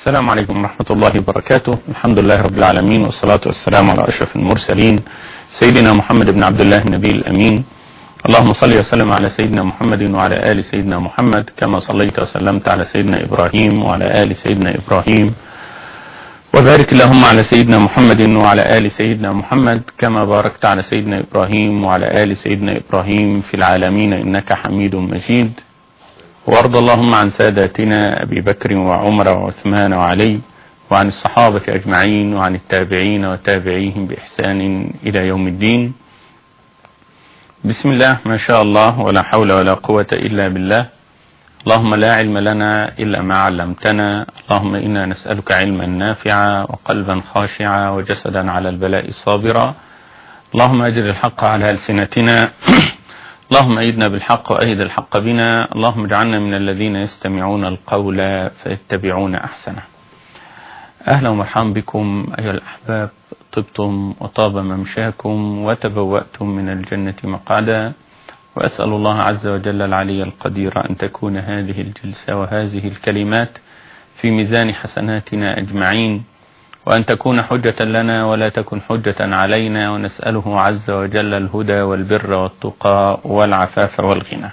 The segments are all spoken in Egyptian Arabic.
السلام عليكم ورحمة الله وبركاته الحمد لله رب العالمين والصلاة والسلام على أشرف المرسلين سيدنا محمد بن عبد الله النبي الأمين اللهم صل وسلم على سيدنا محمد وعلى آل سيدنا محمد كما صليت وسلمت على سيدنا إبراهيم وعلى آل سيدنا إبراهيم وبارك اللهم على سيدنا محمد وعلى آل سيدنا محمد كما باركت على سيدنا إبراهيم وعلى آل سيدنا إبراهيم في العالمين إنك حميد مجيد وارض اللهم عن ساداتنا أبي بكر وعمر وعثمان وعلي وعن الصحابة أجمعين وعن التابعين وتابعيهم بإحسان إلى يوم الدين بسم الله ما شاء الله ولا حول ولا قوة إلا بالله اللهم لا علم لنا إلا ما علمتنا اللهم إنا نسألك علما نافعا وقلبا خاشعا وجسدا على البلاء صابرا اللهم أجر الحق على ألسنتنا اللهم أيدنا بالحق وأيد الحق بنا اللهم اجعلنا من الذين يستمعون القول فيتبعون أحسنه أهلا ومرحبا بكم أيها الأحباب طبتم وطاب ممشاكم وتبوأتم من الجنة مقعدا وأسأل الله عز وجل العلي القدير أن تكون هذه الجلسة وهذه الكلمات في ميزان حسناتنا أجمعين وأن تكون حجة لنا ولا تكن حجة علينا ونسأله عز وجل الهدى والبر والتقى والعفاف والغنى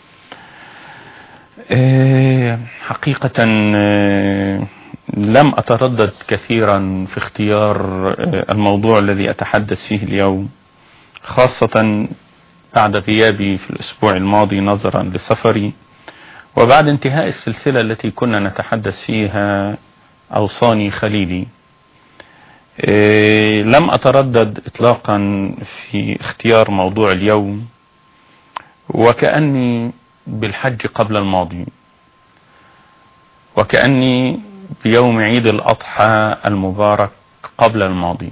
حقيقة لم أتردد كثيرا في اختيار الموضوع الذي أتحدث فيه اليوم خاصة بعد غيابي في الأسبوع الماضي نظرا لسفري وبعد انتهاء السلسلة التي كنا نتحدث فيها أوصاني خليلي لم أتردد إطلاقا في اختيار موضوع اليوم وكأني بالحج قبل الماضي وكأني بيوم عيد الأضحى المبارك قبل الماضي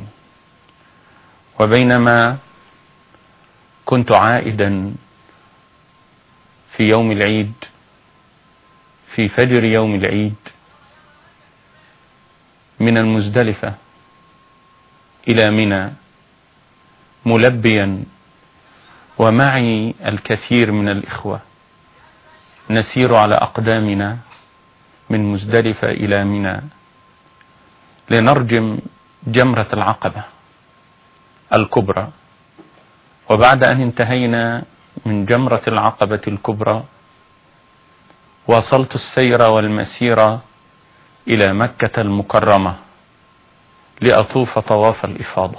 وبينما كنت عائدا في يوم العيد في فجر يوم العيد من المزدلفة إلى منى ملبيا ومعي الكثير من الإخوة نسير على أقدامنا من مزدلفة إلى منى لنرجم جمرة العقبة الكبرى وبعد أن انتهينا من جمرة العقبة الكبرى واصلت السير والمسير إلى مكة المكرمة لأطوف طواف الإفاضة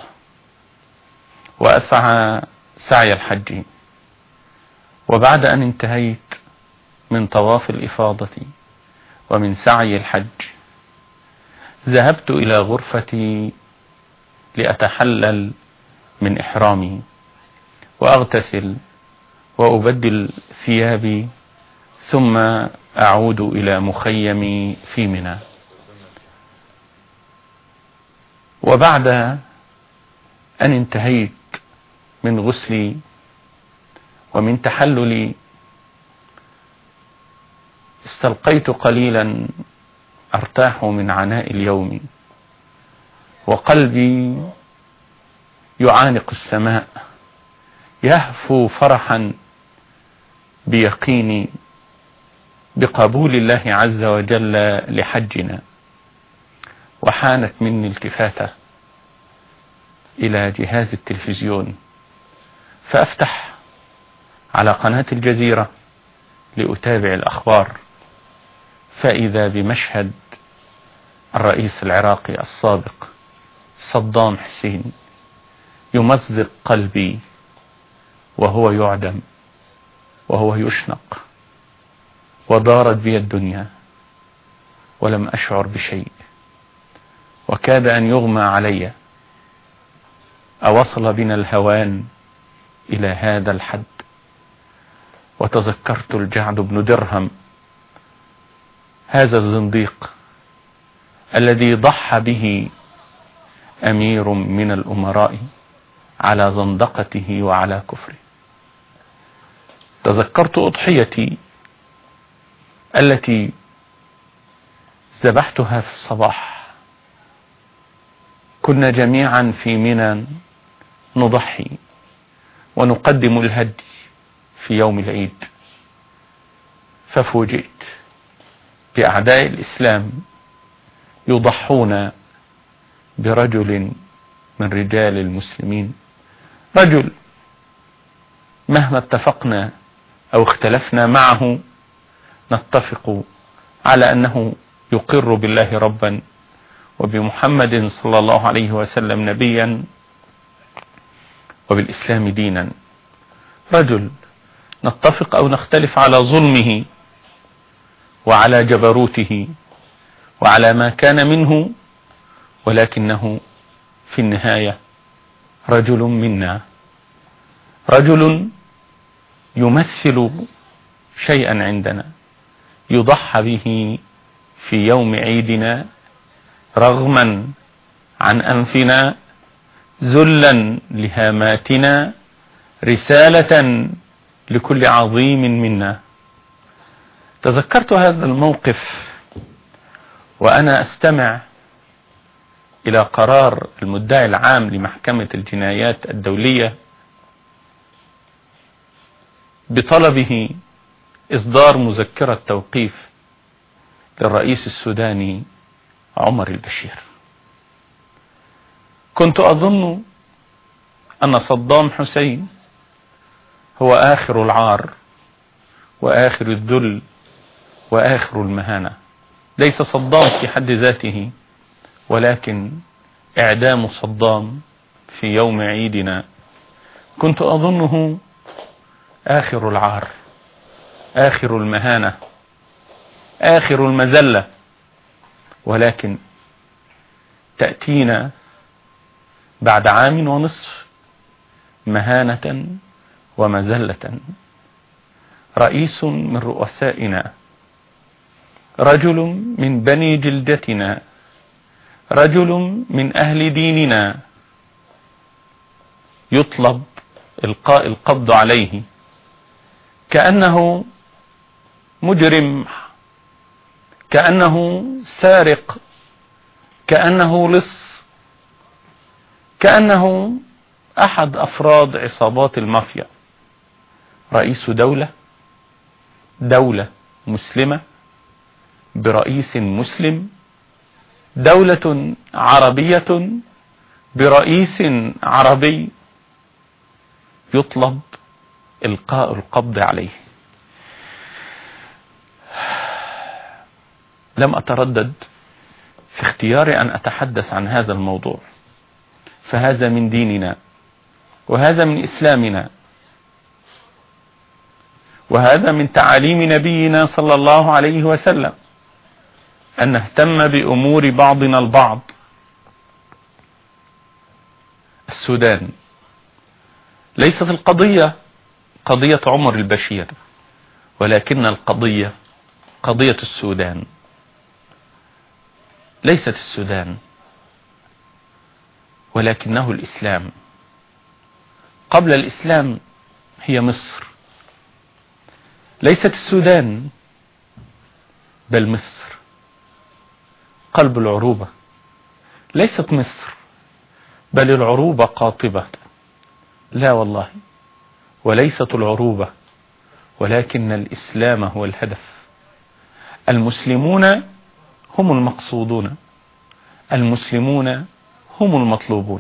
وأسعى سعي الحج وبعد أن انتهيت من طواف الإفاضة ومن سعي الحج ذهبت إلى غرفتي لأتحلل من إحرامي وأغتسل وأبدل ثيابي ثم أعود إلى مخيمي في منى وبعد أن انتهيت من غسلي ومن تحللي استلقيت قليلا أرتاح من عناء اليوم وقلبي يعانق السماء يهفو فرحا بيقيني بقبول الله عز وجل لحجنا وحانت مني التفاتة إلى جهاز التلفزيون فأفتح على قناة الجزيرة لأتابع الأخبار فإذا بمشهد الرئيس العراقي السابق صدام حسين يمزق قلبي وهو يعدم وهو يشنق ودارت بي الدنيا ولم أشعر بشيء وكاد أن يغمى علي أوصل بنا الهوان إلى هذا الحد وتذكرت الجعد بن درهم هذا الزنديق الذي ضحى به أمير من الأمراء على زندقته وعلى كفره تذكرت أضحيتي التي ذبحتها في الصباح كنا جميعا في منى نضحي ونقدم الهدي في يوم العيد ففوجئت بأعداء الإسلام يضحون برجل من رجال المسلمين رجل مهما اتفقنا او اختلفنا معه نتفق على انه يقر بالله ربا وبمحمد صلى الله عليه وسلم نبيا وبالإسلام دينا رجل نتفق أو نختلف على ظلمه وعلى جبروته وعلى ما كان منه ولكنه في النهاية رجل منا رجل يمثل شيئا عندنا يضحى به في يوم عيدنا رغما عن أنفنا ذلا لهاماتنا رسالة لكل عظيم منا تذكرت هذا الموقف وأنا أستمع إلى قرار المدعي العام لمحكمة الجنايات الدولية بطلبه إصدار مذكرة توقيف للرئيس السوداني عمر البشير كنت أظن أن صدام حسين هو آخر العار وآخر الذل وآخر المهانة ليس صدام في حد ذاته ولكن إعدام صدام في يوم عيدنا كنت أظنه آخر العار آخر المهانة آخر المزلة ولكن تأتينا بعد عام ونصف مهانة ومزلة رئيس من رؤسائنا رجل من بني جلدتنا رجل من أهل ديننا يطلب إلقاء القبض عليه كأنه مجرم كأنه سارق كأنه لص كأنه أحد أفراد عصابات المافيا رئيس دولة دولة مسلمة برئيس مسلم دولة عربية برئيس عربي يطلب إلقاء القبض عليه لم أتردد في اختياري أن أتحدث عن هذا الموضوع فهذا من ديننا وهذا من إسلامنا وهذا من تعاليم نبينا صلى الله عليه وسلم أن نهتم بأمور بعضنا البعض السودان ليست القضية قضية عمر البشير ولكن القضية قضية السودان ليست السودان ولكنه الإسلام قبل الإسلام هي مصر ليست السودان بل مصر قلب العروبة ليست مصر بل العروبة قاطبة لا والله وليست العروبة ولكن الإسلام هو الهدف المسلمون هم المقصودون المسلمون هم المطلوبون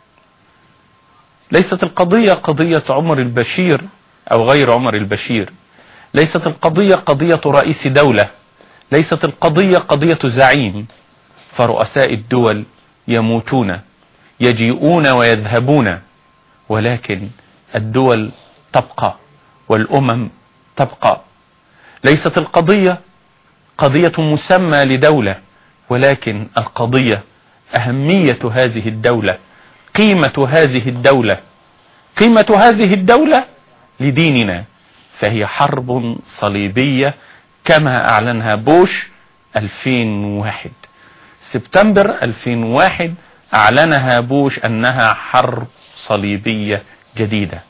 ليست القضية قضية عمر البشير أو غير عمر البشير ليست القضية قضية رئيس دولة ليست القضية قضية زعيم فرؤساء الدول يموتون يجيئون ويذهبون ولكن الدول تبقى والأمم تبقى ليست القضية قضية مسمى لدولة ولكن القضية أهمية هذه الدولة قيمة هذه الدولة قيمة هذه الدولة لديننا فهي حرب صليبية كما أعلنها بوش 2001 سبتمبر 2001 أعلنها بوش أنها حرب صليبية جديدة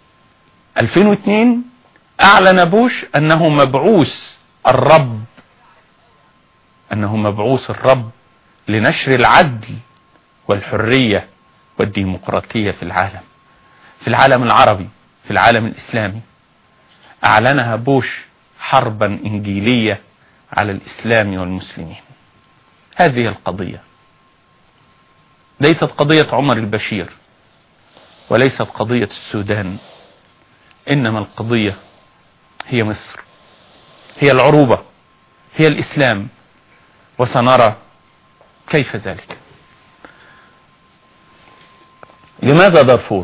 2002 أعلن بوش أنه مبعوث الرب أنه مبعوث الرب لنشر العدل والحرية والديمقراطية في العالم في العالم العربي في العالم الإسلامي أعلنها بوش حربا إنجيلية على الإسلام والمسلمين هذه القضية ليست قضية عمر البشير وليست قضية السودان إنما القضية هي مصر هي العروبة هي الإسلام وسنرى كيف ذلك لماذا دارفور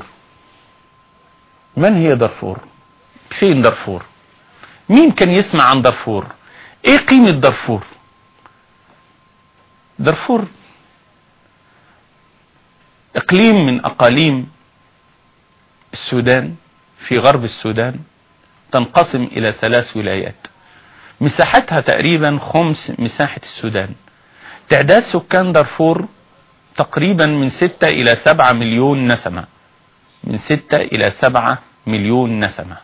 من هي دارفور فين دارفور مين كان يسمع عن دارفور ايه قيمة دارفور دارفور اقليم من اقاليم السودان في غرب السودان تنقسم الى ثلاث ولايات مساحتها تقريبا خمس مساحة السودان تعداد سكان دارفور تقريبا من ستة الى سبعة مليون نسمة من ستة الى سبعة مليون نسمة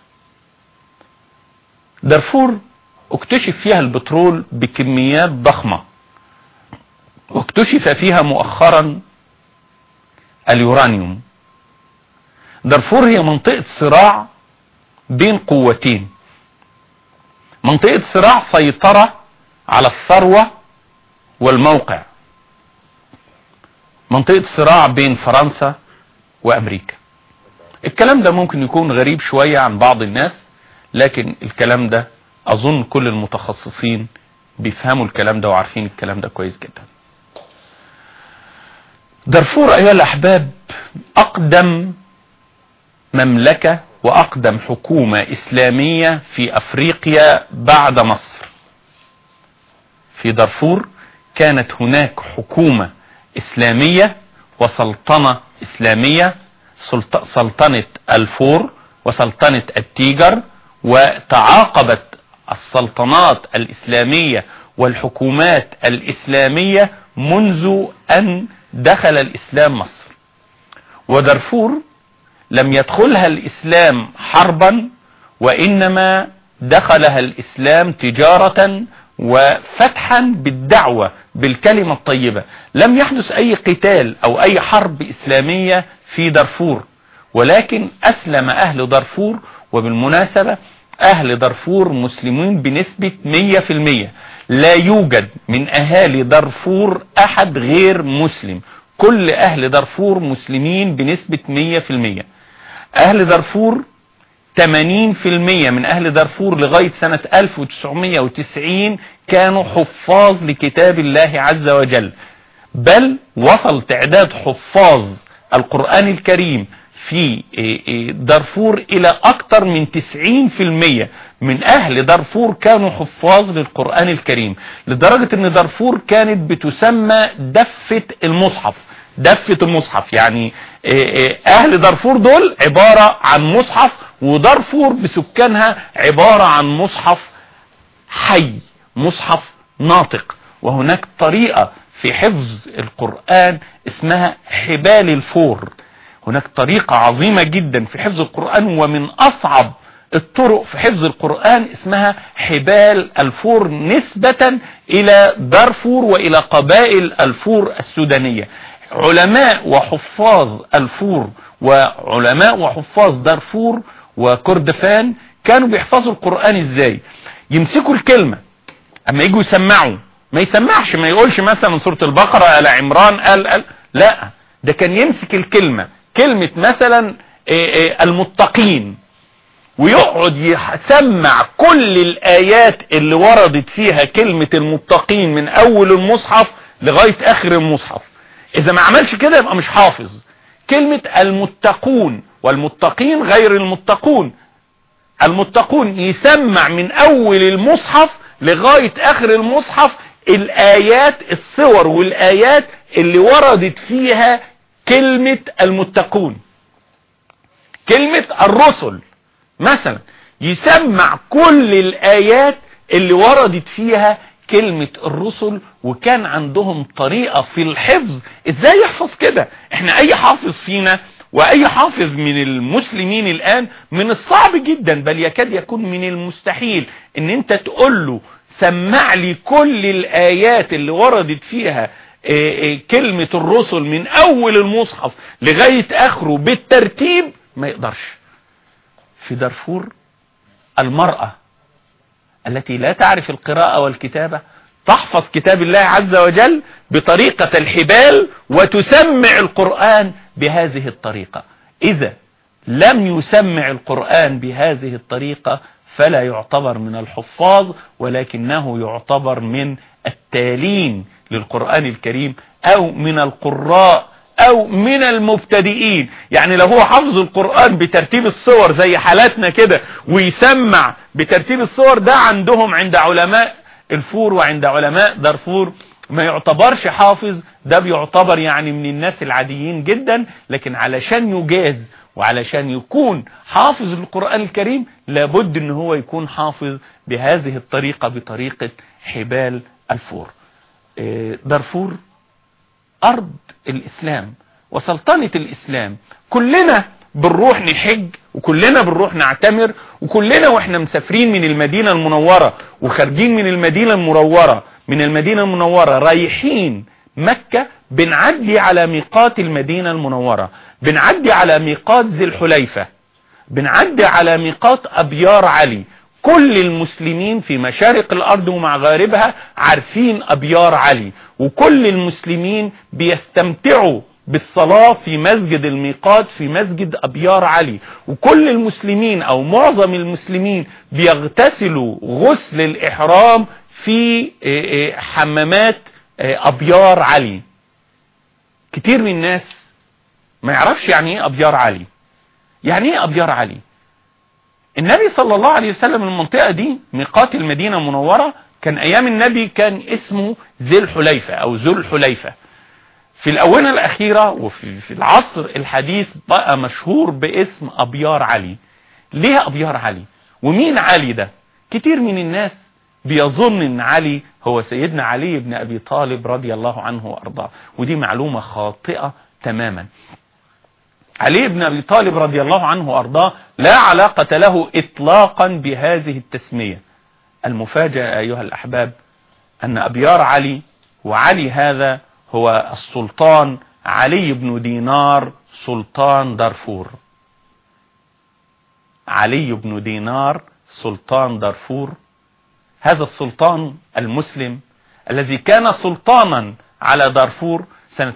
دارفور اكتشف فيها البترول بكميات ضخمة واكتشف فيها مؤخرا اليورانيوم دارفور هي منطقة صراع بين قوتين منطقة صراع سيطرة على الثروة والموقع منطقة صراع بين فرنسا وامريكا الكلام ده ممكن يكون غريب شوية عن بعض الناس لكن الكلام ده اظن كل المتخصصين بيفهموا الكلام ده وعارفين الكلام ده كويس جدا دارفور ايها الاحباب اقدم مملكة واقدم حكومة اسلامية في افريقيا بعد مصر في دارفور كانت هناك حكومة اسلامية وسلطنة اسلامية سلطنة الفور وسلطنة التيجر وتعاقبت السلطنات الاسلامية والحكومات الاسلامية منذ ان دخل الاسلام مصر ودارفور لم يدخلها الاسلام حربا وانما دخلها الاسلام تجارة وفتحا بالدعوة بالكلمة الطيبة لم يحدث اي قتال او اي حرب اسلامية في دارفور ولكن اسلم اهل دارفور وبالمناسبة اهل دارفور مسلمين بنسبة 100% لا يوجد من اهالي دارفور احد غير مسلم كل اهل دارفور مسلمين بنسبة 100% اهل دارفور 80% من اهل دارفور لغاية سنة 1990 كانوا حفاظ لكتاب الله عز وجل بل وصل تعداد حفاظ القرآن الكريم في دارفور الى اكتر من 90% من اهل دارفور كانوا حفاظ للقرآن الكريم لدرجة ان دارفور كانت بتسمى دفة المصحف دفة المصحف يعني اهل دارفور دول عبارة عن مصحف ودارفور بسكانها عبارة عن مصحف حي مصحف ناطق وهناك طريقة في حفظ القرآن اسمها حبال الفور هناك طريقة عظيمة جدا في حفظ القرآن ومن أصعب الطرق في حفظ القرآن اسمها حبال الفور نسبة إلى دارفور وإلى قبائل الفور السودانية علماء وحفاظ الفور وعلماء وحفاظ دارفور وكردفان كانوا بيحفظوا القرآن ازاي يمسكوا الكلمة اما يجوا يسمعوا ما يسمعش ما يقولش مثلا سورة البقرة على عمران قال, قال لا ده كان يمسك الكلمة كلمة مثلا المتقين ويقعد يسمع كل الآيات اللي وردت فيها كلمة المتقين من أول المصحف لغاية آخر المصحف إذا ما عملش كده يبقى مش حافظ كلمة المتقون والمتقين غير المتقون المتقون يسمع من أول المصحف لغاية آخر المصحف الآيات الصور والآيات اللي وردت فيها كلمة المتقون كلمة الرسل مثلا يسمع كل الآيات اللي وردت فيها كلمة الرسل وكان عندهم طريقة في الحفظ ازاي يحفظ كده احنا اي حافظ فينا واي حافظ من المسلمين الان من الصعب جدا بل يكاد يكون من المستحيل ان انت تقول له سمع لي كل الايات اللي وردت فيها كلمة الرسل من اول المصحف لغاية اخره بالترتيب ما يقدرش في دارفور المرأة التي لا تعرف القراءة والكتابة تحفظ كتاب الله عز وجل بطريقة الحبال وتسمع القرآن بهذه الطريقة إذا لم يسمع القرآن بهذه الطريقة فلا يعتبر من الحفاظ ولكنه يعتبر من التالين للقرآن الكريم أو من القراء أو من المبتدئين يعني لو هو حفظ القرآن بترتيب الصور زي حالاتنا كده ويسمع بترتيب الصور ده عندهم عند علماء الفور وعند علماء دارفور ما يعتبرش حافظ ده بيعتبر يعني من الناس العاديين جدا لكن علشان يجاز وعلشان يكون حافظ القرآن الكريم لابد ان هو يكون حافظ بهذه الطريقة بطريقة حبال الفور إيه، دارفور ارض الاسلام وسلطنة الاسلام كلنا بنروح نحج وكلنا بنروح نعتمر وكلنا واحنا مسافرين من المدينة المنورة وخارجين من المدينة المنورة من المدينة المنورة رايحين مكة بنعدي على ميقات المدينة المنورة بنعدي على ميقات ذي الحليفة بنعدي على ميقات أبيار علي كل المسلمين في مشارق الأرض ومغاربها عارفين أبيار علي وكل المسلمين بيستمتعوا بالصلاة في مسجد الميقات في مسجد أبيار علي وكل المسلمين أو معظم المسلمين بيغتسلوا غسل الإحرام في حمامات أبيار علي كتير من الناس ما يعرفش يعني ايه أبيار علي يعني ايه أبيار علي النبي صلى الله عليه وسلم المنطقة دي ميقات المدينة المنورة كان أيام النبي كان اسمه ذي الحليفة أو ذو الحليفة في الأونة الأخيرة وفي في العصر الحديث بقى مشهور باسم أبيار علي ليه أبيار علي ومين علي ده كتير من الناس بيظن ان علي هو سيدنا علي بن ابي طالب رضي الله عنه وارضاه ودي معلومة خاطئة تماما علي بن ابي طالب رضي الله عنه وارضاه لا علاقة له اطلاقا بهذه التسمية المفاجأة ايها الاحباب ان ابيار علي وعلي هذا هو السلطان علي بن دينار سلطان دارفور علي بن دينار سلطان دارفور هذا السلطان المسلم الذي كان سلطانا على دارفور سنة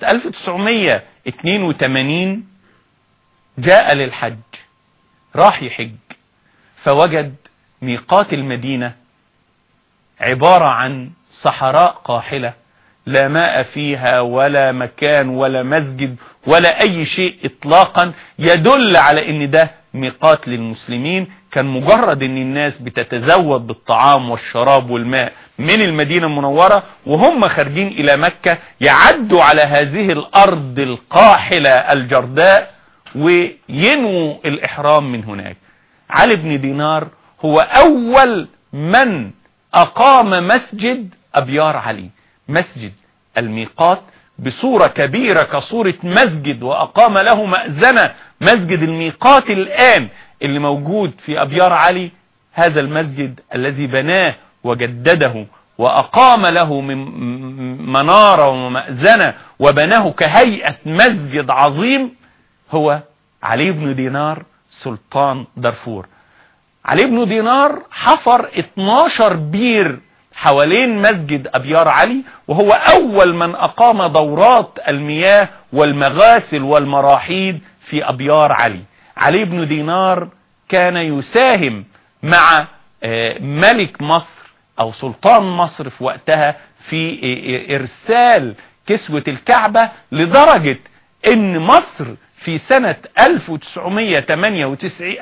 1982 جاء للحج راح يحج فوجد ميقات المدينة عبارة عن صحراء قاحلة لا ماء فيها ولا مكان ولا مسجد ولا اي شيء اطلاقا يدل على ان ده ميقات للمسلمين كان مجرد ان الناس بتتزود بالطعام والشراب والماء من المدينة المنورة وهم خارجين الى مكة يعدوا على هذه الارض القاحلة الجرداء وينووا الاحرام من هناك علي بن دينار هو اول من اقام مسجد ابيار علي مسجد الميقات بصورة كبيرة كصورة مسجد وأقام له مأذنة مسجد الميقات الآن اللي موجود في أبيار علي هذا المسجد الذي بناه وجدده وأقام له من منارة ومأذنة وبناه كهيئة مسجد عظيم هو علي بن دينار سلطان دارفور علي بن دينار حفر 12 بير حوالين مسجد أبيار علي وهو أول من أقام دورات المياه والمغاسل والمراحيض في أبيار علي علي بن دينار كان يساهم مع ملك مصر أو سلطان مصر في وقتها في إرسال كسوة الكعبة لدرجة ان مصر في سنة 1998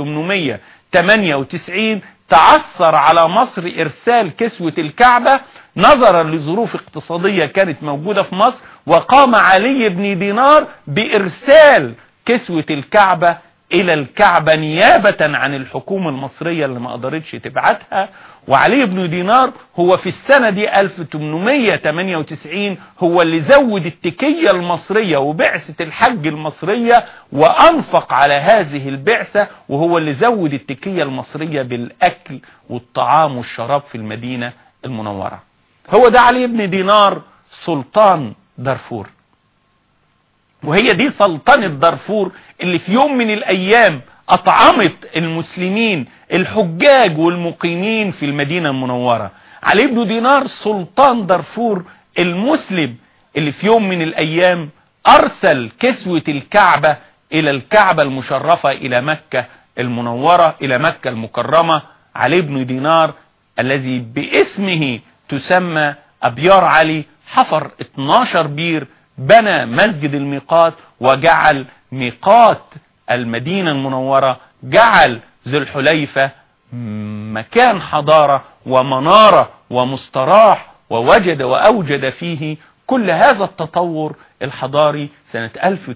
1898 تعثر على مصر ارسال كسوة الكعبة نظرا لظروف اقتصادية كانت موجودة في مصر وقام علي بن دينار بارسال كسوة الكعبة الى الكعبة نيابة عن الحكومة المصرية اللي ما قدرتش تبعتها وعلي بن دينار هو في السنة دي 1898 هو اللي زود التكية المصرية وبعثة الحج المصرية وانفق على هذه البعثة وهو اللي زود التكية المصرية بالاكل والطعام والشراب في المدينة المنورة هو ده علي بن دينار سلطان دارفور وهي دي سلطنة دارفور اللي في يوم من الايام اطعمت المسلمين الحجاج والمقيمين في المدينة المنورة علي بن دينار سلطان دارفور المسلم اللي في يوم من الايام ارسل كسوة الكعبة الى الكعبة المشرفة الى مكة المنورة الى مكة المكرمة علي بن دينار الذي باسمه تسمى ابيار علي حفر 12 بير بنى مسجد الميقات وجعل ميقات المدينة المنورة جعل ذو الحليفة مكان حضارة ومنارة ومستراح ووجد وأوجد فيه كل هذا التطور الحضاري سنة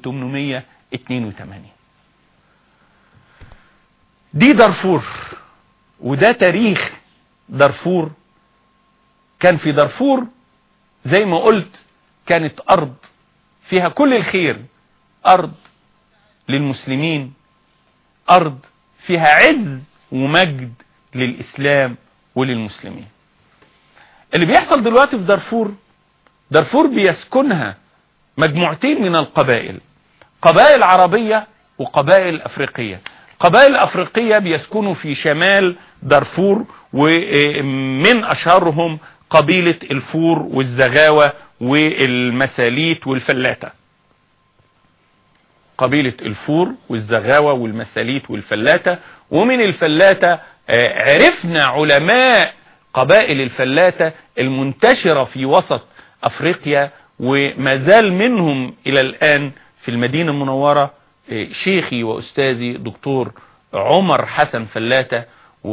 1882 دي دارفور وده تاريخ دارفور كان في دارفور زي ما قلت كانت أرض فيها كل الخير أرض للمسلمين أرض فيها عز ومجد للإسلام وللمسلمين اللي بيحصل دلوقتي في دارفور دارفور بيسكنها مجموعتين من القبائل قبائل عربية وقبائل أفريقية القبائل الأفريقية بيسكنوا في شمال دارفور ومن أشهرهم قبيلة الفور والزغاوة والمساليت والفلاتة قبيلة الفور والزغاوة والمساليت والفلاتة ومن الفلاتة عرفنا علماء قبائل الفلاتة المنتشرة في وسط أفريقيا وما زال منهم إلى الآن في المدينة المنورة شيخي وأستاذي دكتور عمر حسن فلاتة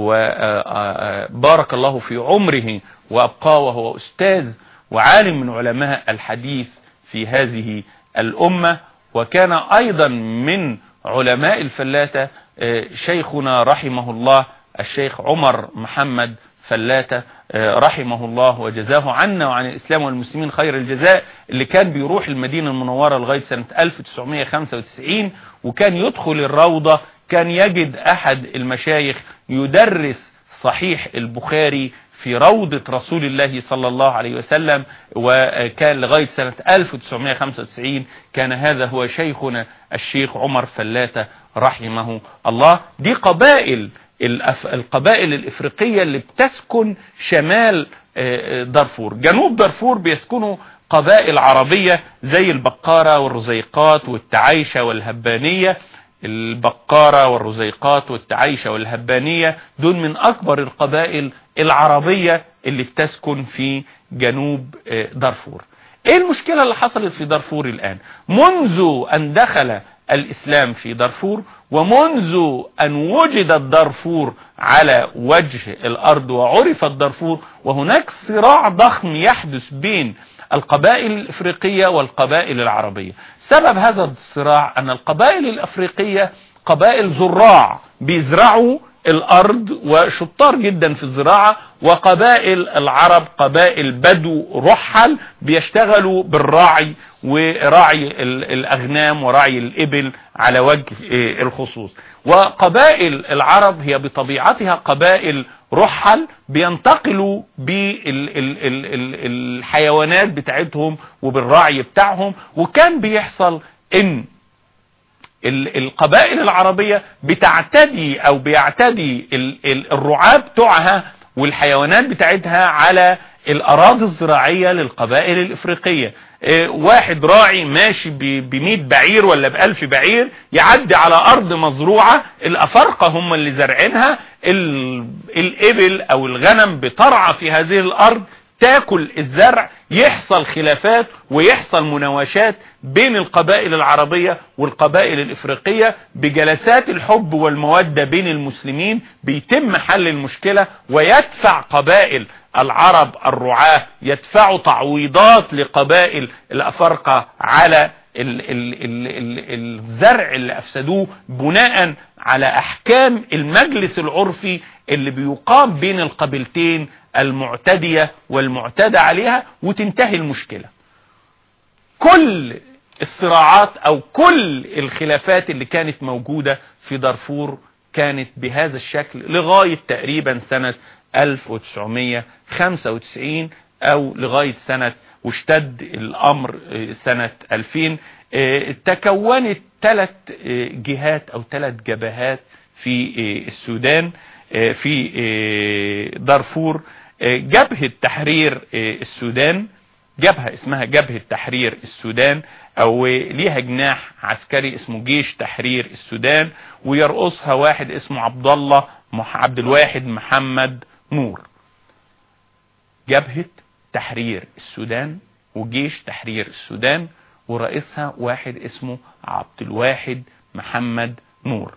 وبارك الله في عمره وأبقاه وهو أستاذ وعالم من علماء الحديث في هذه الأمة وكان أيضا من علماء الفلاتة شيخنا رحمه الله الشيخ عمر محمد فلاتة رحمه الله وجزاه عنا وعن الإسلام والمسلمين خير الجزاء اللي كان بيروح المدينة المنورة لغاية سنة 1995 وكان يدخل الروضة كان يجد أحد المشايخ يدرس صحيح البخاري في روضة رسول الله صلى الله عليه وسلم وكان لغاية سنة 1995 كان هذا هو شيخنا الشيخ عمر فلاتة رحمه الله دي قبائل القبائل الإفريقية اللي بتسكن شمال دارفور جنوب دارفور بيسكنوا قبائل عربية زي البقارة والرزيقات والتعايشة والهبانية البقارة والرزيقات والتعايشة والهبانية دول من أكبر القبائل العربية اللي بتسكن في جنوب دارفور ايه المشكلة اللي حصلت في دارفور الآن منذ أن دخل الإسلام في دارفور ومنذ أن وجدت دارفور على وجه الأرض وعرفت دارفور وهناك صراع ضخم يحدث بين القبائل الإفريقية والقبائل العربية سبب هذا الصراع أن القبائل الأفريقية قبائل زراع بيزرعوا الأرض وشطار جدا في الزراعة وقبائل العرب قبائل بدو رحل بيشتغلوا بالراعي وراعي الأغنام وراعي الإبل على وجه الخصوص وقبائل العرب هي بطبيعتها قبائل رحل بينتقلوا بالحيوانات بتاعتهم وبالراعي بتاعهم وكان بيحصل ان القبائل العربية بتعتدي او بيعتدي الرعاة بتوعها والحيوانات بتاعتها على الاراضي الزراعية للقبائل الافريقية واحد راعي ماشي بمئة بعير ولا بألف بعير يعدي على ارض مزروعة الافارقة هم اللي زرعينها الابل او الغنم بترعى في هذه الارض تاكل الزرع يحصل خلافات ويحصل مناوشات بين القبائل العربية والقبائل الافريقية بجلسات الحب والمودة بين المسلمين بيتم حل المشكلة ويدفع قبائل العرب الرعاة يدفعوا تعويضات لقبائل الافارقة على ال ال ال ال الزرع اللي افسدوه بناء على احكام المجلس العرفي اللي بيقام بين القبيلتين المعتدية والمعتدى عليها وتنتهي المشكلة كل الصراعات او كل الخلافات اللي كانت موجودة في دارفور كانت بهذا الشكل لغاية تقريبا سنة 1995 او لغاية سنة واشتد الامر سنة 2000 تكونت ثلاث جهات او ثلاث جبهات في السودان في دارفور جبهة تحرير السودان جبهة اسمها جبهة تحرير السودان او ليها جناح عسكري اسمه جيش تحرير السودان ويرقصها واحد اسمه عبد الله عبد الواحد محمد نور جبهة تحرير السودان وجيش تحرير السودان ورئيسها واحد اسمه عبد الواحد محمد نور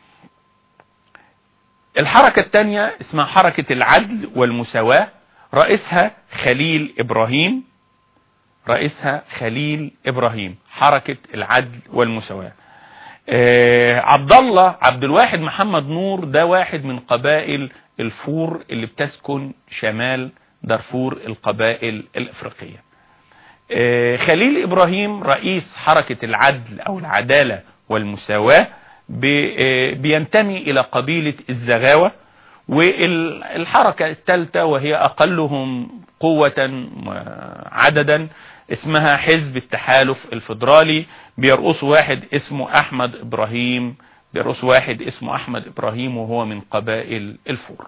الحركة الثانية اسمها حركة العدل والمساواة رئيسها خليل إبراهيم رئيسها خليل إبراهيم حركة العدل والمساواة آه عبد الله عبد الواحد محمد نور ده واحد من قبائل الفور اللي بتسكن شمال دارفور القبائل الافريقية آه خليل ابراهيم رئيس حركة العدل او العدالة والمساواة بينتمي الى قبيلة الزغاوة والحركة الثالثة وهي اقلهم قوة عددا اسمها حزب التحالف الفدرالي بيرقص واحد اسمه احمد ابراهيم بيرقص واحد اسمه احمد ابراهيم وهو من قبائل الفور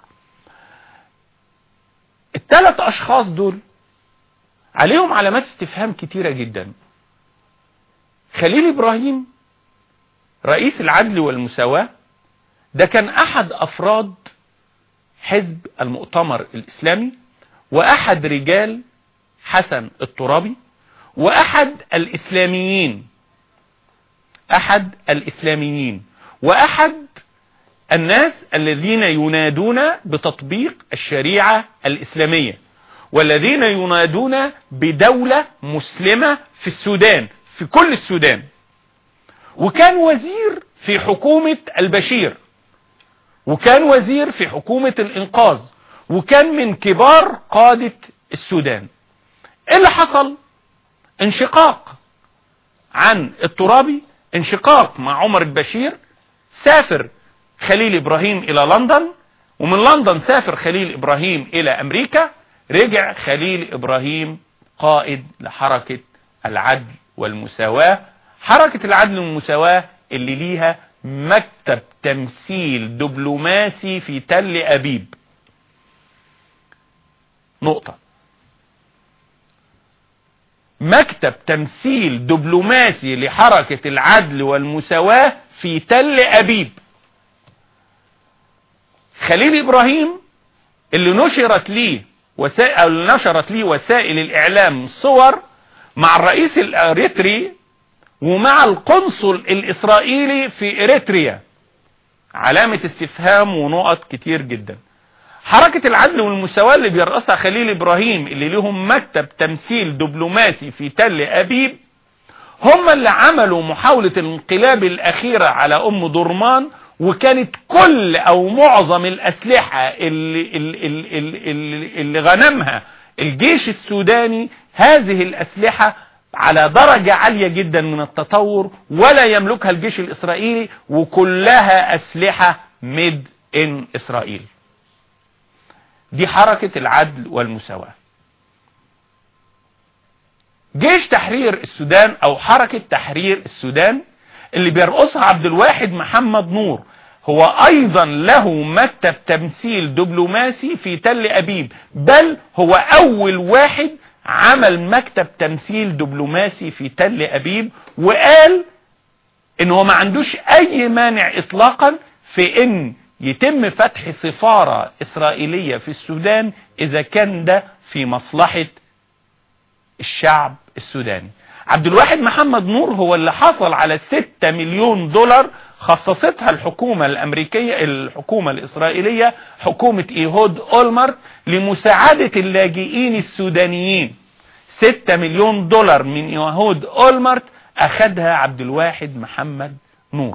الثلاث اشخاص دول عليهم علامات استفهام كتيرة جدا خليل ابراهيم رئيس العدل والمساواة ده كان احد افراد حزب المؤتمر الاسلامي واحد رجال حسن الترابي واحد الاسلاميين احد الاسلاميين واحد الناس الذين ينادون بتطبيق الشريعة الاسلامية والذين ينادون بدولة مسلمة في السودان في كل السودان وكان وزير في حكومة البشير وكان وزير في حكومة الانقاذ وكان من كبار قادة السودان ايه اللي حصل انشقاق عن الترابي انشقاق مع عمر البشير سافر خليل ابراهيم الى لندن ومن لندن سافر خليل ابراهيم الى امريكا رجع خليل ابراهيم قائد لحركة العدل والمساواة حركة العدل والمساواة اللي ليها مكتب تمثيل دبلوماسي في تل ابيب نقطة مكتب تمثيل دبلوماسي لحركة العدل والمساواة في تل أبيب خليل إبراهيم اللي نشرت ليه وسائل نشرت ليه وسائل الإعلام صور مع الرئيس الأريتري ومع القنصل الإسرائيلي في إريتريا علامة استفهام ونقط كتير جدا حركة العدل والمساواة اللي بيرأسها خليل إبراهيم اللي لهم مكتب تمثيل دبلوماسي في تل أبيب هم اللي عملوا محاولة الانقلاب الأخيرة على أم درمان وكانت كل أو معظم الأسلحة اللي, اللي, اللي, اللي غنمها الجيش السوداني هذه الأسلحة على درجة عالية جدا من التطور ولا يملكها الجيش الإسرائيلي وكلها أسلحة ميد إن إسرائيل دي حركة العدل والمساواة جيش تحرير السودان او حركة تحرير السودان اللي بيرقصها عبد الواحد محمد نور هو ايضا له مكتب تمثيل دبلوماسي في تل ابيب بل هو اول واحد عمل مكتب تمثيل دبلوماسي في تل ابيب وقال ان هو ما عندوش اي مانع اطلاقا في ان يتم فتح سفارة اسرائيلية في السودان اذا كان ده في مصلحة الشعب السوداني عبد الواحد محمد نور هو اللي حصل على 6 مليون دولار خصصتها الحكومة الامريكية الحكومة الاسرائيلية حكومة ايهود اولمرت لمساعدة اللاجئين السودانيين 6 مليون دولار من ايهود اولمرت اخدها عبد الواحد محمد نور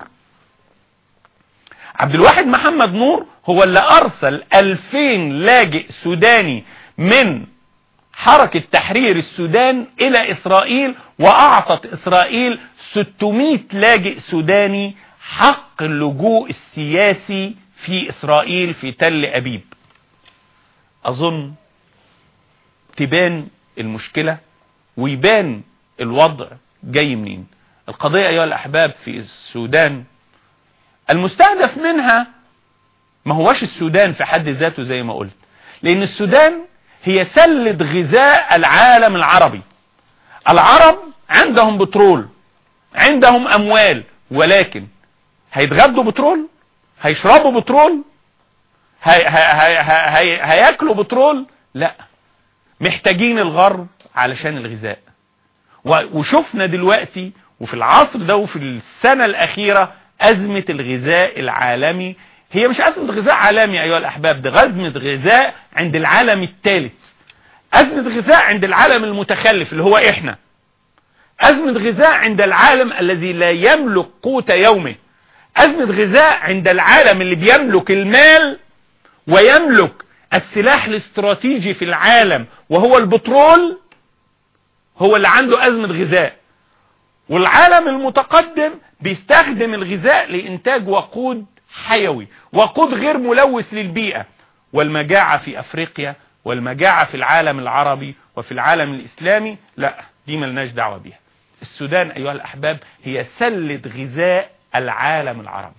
عبد الواحد محمد نور هو اللي ارسل 2000 لاجئ سوداني من حركة تحرير السودان الى اسرائيل واعطت اسرائيل 600 لاجئ سوداني حق اللجوء السياسي في اسرائيل في تل ابيب اظن تبان المشكلة ويبان الوضع جاي منين القضية ايها الاحباب في السودان المستهدف منها ما هوش السودان في حد ذاته زي ما قلت لان السودان هي سلة غذاء العالم العربي العرب عندهم بترول عندهم اموال ولكن هيتغدوا بترول هيشربوا بترول هي هي هي هياكلوا بترول لا محتاجين الغرب علشان الغذاء وشفنا دلوقتي وفي العصر ده وفي السنة الأخيرة أزمة الغذاء العالمي هي مش أزمة غذاء عالمي أيها الأحباب ده أزمة غذاء عند العالم الثالث أزمة غذاء عند العالم المتخلف اللي هو إحنا أزمة غذاء عند العالم الذي لا يملك قوت يومه أزمة غذاء عند العالم اللي بيملك المال ويملك السلاح الاستراتيجي في العالم وهو البترول هو اللي عنده أزمة غذاء والعالم المتقدم بيستخدم الغذاء لإنتاج وقود حيوي وقود غير ملوث للبيئة والمجاعة في أفريقيا والمجاعة في العالم العربي وفي العالم الإسلامي لا دي ملناش دعوة بيها السودان أيها الأحباب هي سلة غذاء العالم العربي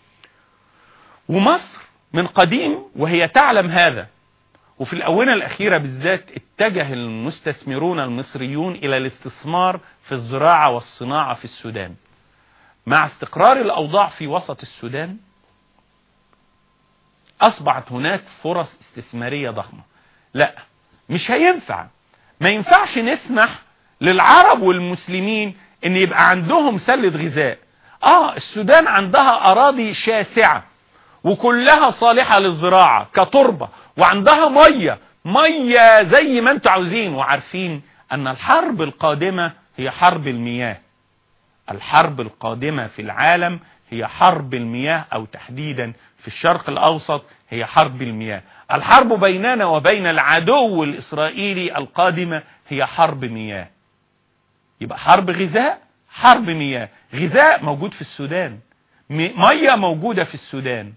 ومصر من قديم وهي تعلم هذا وفي الأونة الأخيرة بالذات اتجه المستثمرون المصريون إلى الاستثمار في الزراعة والصناعة في السودان مع استقرار الأوضاع في وسط السودان أصبحت هناك فرص استثمارية ضخمة لا مش هينفع ما ينفعش نسمح للعرب والمسلمين ان يبقى عندهم سلة غذاء اه السودان عندها اراضي شاسعة وكلها صالحة للزراعة كتربة وعندها مية مية زي ما انتوا عاوزين وعارفين ان الحرب القادمة هي حرب المياه الحرب القادمة في العالم هي حرب المياه او تحديدا في الشرق الاوسط هي حرب المياه الحرب بيننا وبين العدو الاسرائيلي القادمة هي حرب مياه يبقى حرب غذاء حرب مياه غذاء موجود في السودان مية موجودة في السودان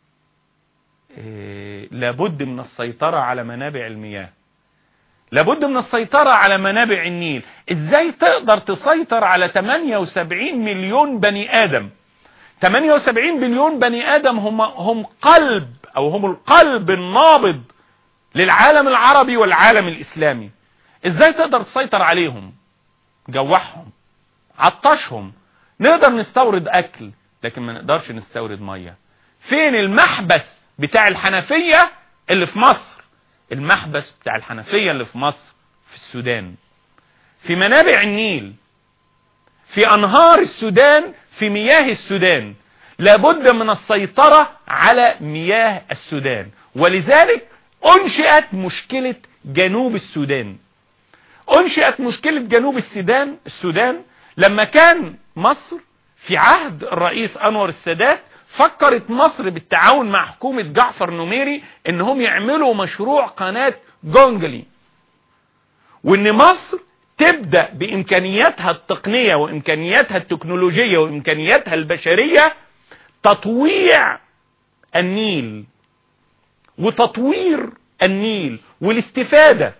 إيه لابد من السيطرة على منابع المياه لابد من السيطرة على منابع النيل ازاي تقدر تسيطر على 78 مليون بني ادم 78 مليون بني ادم هم هم قلب او هم القلب النابض للعالم العربي والعالم الاسلامي ازاي تقدر تسيطر عليهم جوعهم عطشهم نقدر نستورد اكل لكن ما نقدرش نستورد مية فين المحبس بتاع الحنفية اللي في مصر المحبس بتاع الحنفية اللي في مصر في السودان في منابع النيل في انهار السودان في مياه السودان لابد من السيطرة على مياه السودان ولذلك انشئت مشكلة جنوب السودان انشئت مشكلة جنوب السودان السودان لما كان مصر في عهد الرئيس انور السادات فكرت مصر بالتعاون مع حكومة جعفر نميري انهم يعملوا مشروع قناة جونجلي وان مصر تبدأ بامكانياتها التقنية وامكانياتها التكنولوجية وامكانياتها البشرية تطويع النيل وتطوير النيل والاستفادة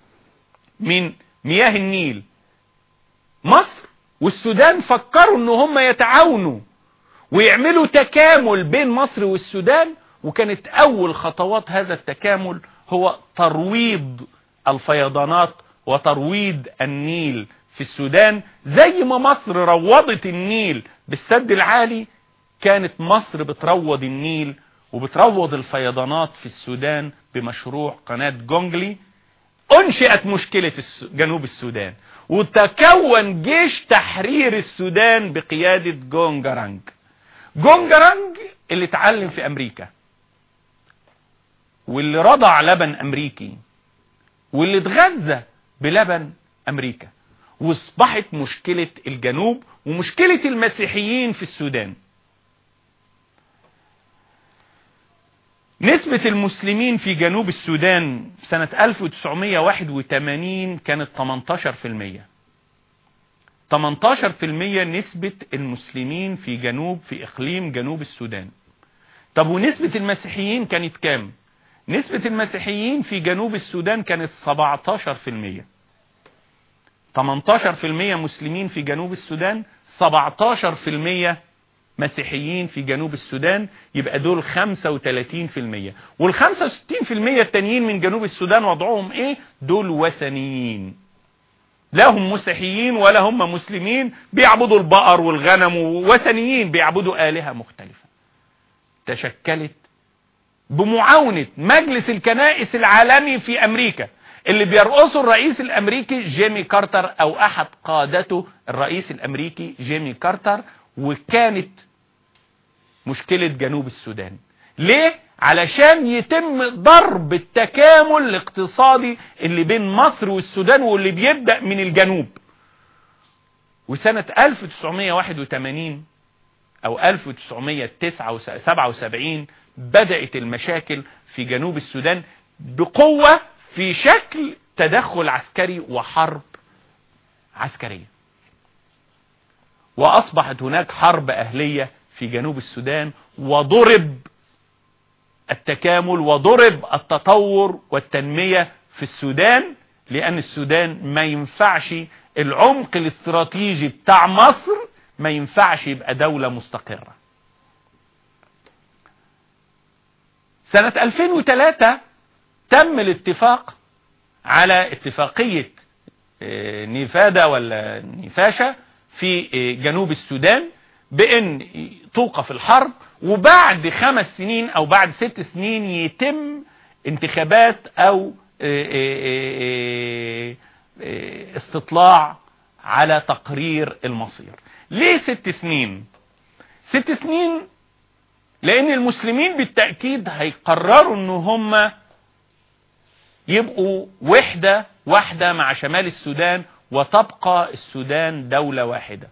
من مياه النيل مصر والسودان فكروا ان هم يتعاونوا ويعملوا تكامل بين مصر والسودان وكانت اول خطوات هذا التكامل هو ترويض الفيضانات وترويض النيل في السودان زي ما مصر روضت النيل بالسد العالي كانت مصر بتروض النيل وبتروض الفيضانات في السودان بمشروع قناة جونجلي انشئت مشكلة جنوب السودان وتكون جيش تحرير السودان بقيادة جونجرانج جونجرانج اللي اتعلم في امريكا واللي رضع لبن امريكي واللي اتغذى بلبن امريكا واصبحت مشكلة الجنوب ومشكلة المسيحيين في السودان نسبة المسلمين في جنوب السودان سنة 1981 كانت 18% 18% نسبة المسلمين في جنوب في اقليم جنوب السودان طب ونسبة المسيحيين كانت كام نسبة المسيحيين في جنوب السودان كانت 17% 18% مسلمين في جنوب السودان 17% مسيحيين في جنوب السودان يبقى دول 35% وال 65% التانيين من جنوب السودان وضعهم ايه دول وثنيين لا هم مسيحيين ولا هم مسلمين بيعبدوا البقر والغنم وثنيين بيعبدوا آلهة مختلفة تشكلت بمعاونة مجلس الكنائس العالمي في أمريكا اللي بيرقصه الرئيس الأمريكي جيمي كارتر أو أحد قادته الرئيس الأمريكي جيمي كارتر وكانت مشكلة جنوب السودان ليه؟ علشان يتم ضرب التكامل الاقتصادي اللي بين مصر والسودان واللي بيبدأ من الجنوب وسنة 1981 او 1977 بدأت المشاكل في جنوب السودان بقوة في شكل تدخل عسكري وحرب عسكرية وأصبحت هناك حرب أهلية في جنوب السودان وضرب التكامل وضرب التطور والتنمية في السودان لأن السودان ما ينفعش العمق الاستراتيجي بتاع مصر ما ينفعش يبقى دولة مستقرة سنة 2003 تم الاتفاق على اتفاقية آه، نيفادا ولا نيفاشا في آه، جنوب السودان بان توقف الحرب وبعد خمس سنين او بعد ست سنين يتم انتخابات او آه، استطلاع على تقرير المصير ليه ست سنين ست سنين لان المسلمين بالتأكيد هيقرروا ان هم يبقوا وحدة واحدة مع شمال السودان وتبقى السودان دولة واحدة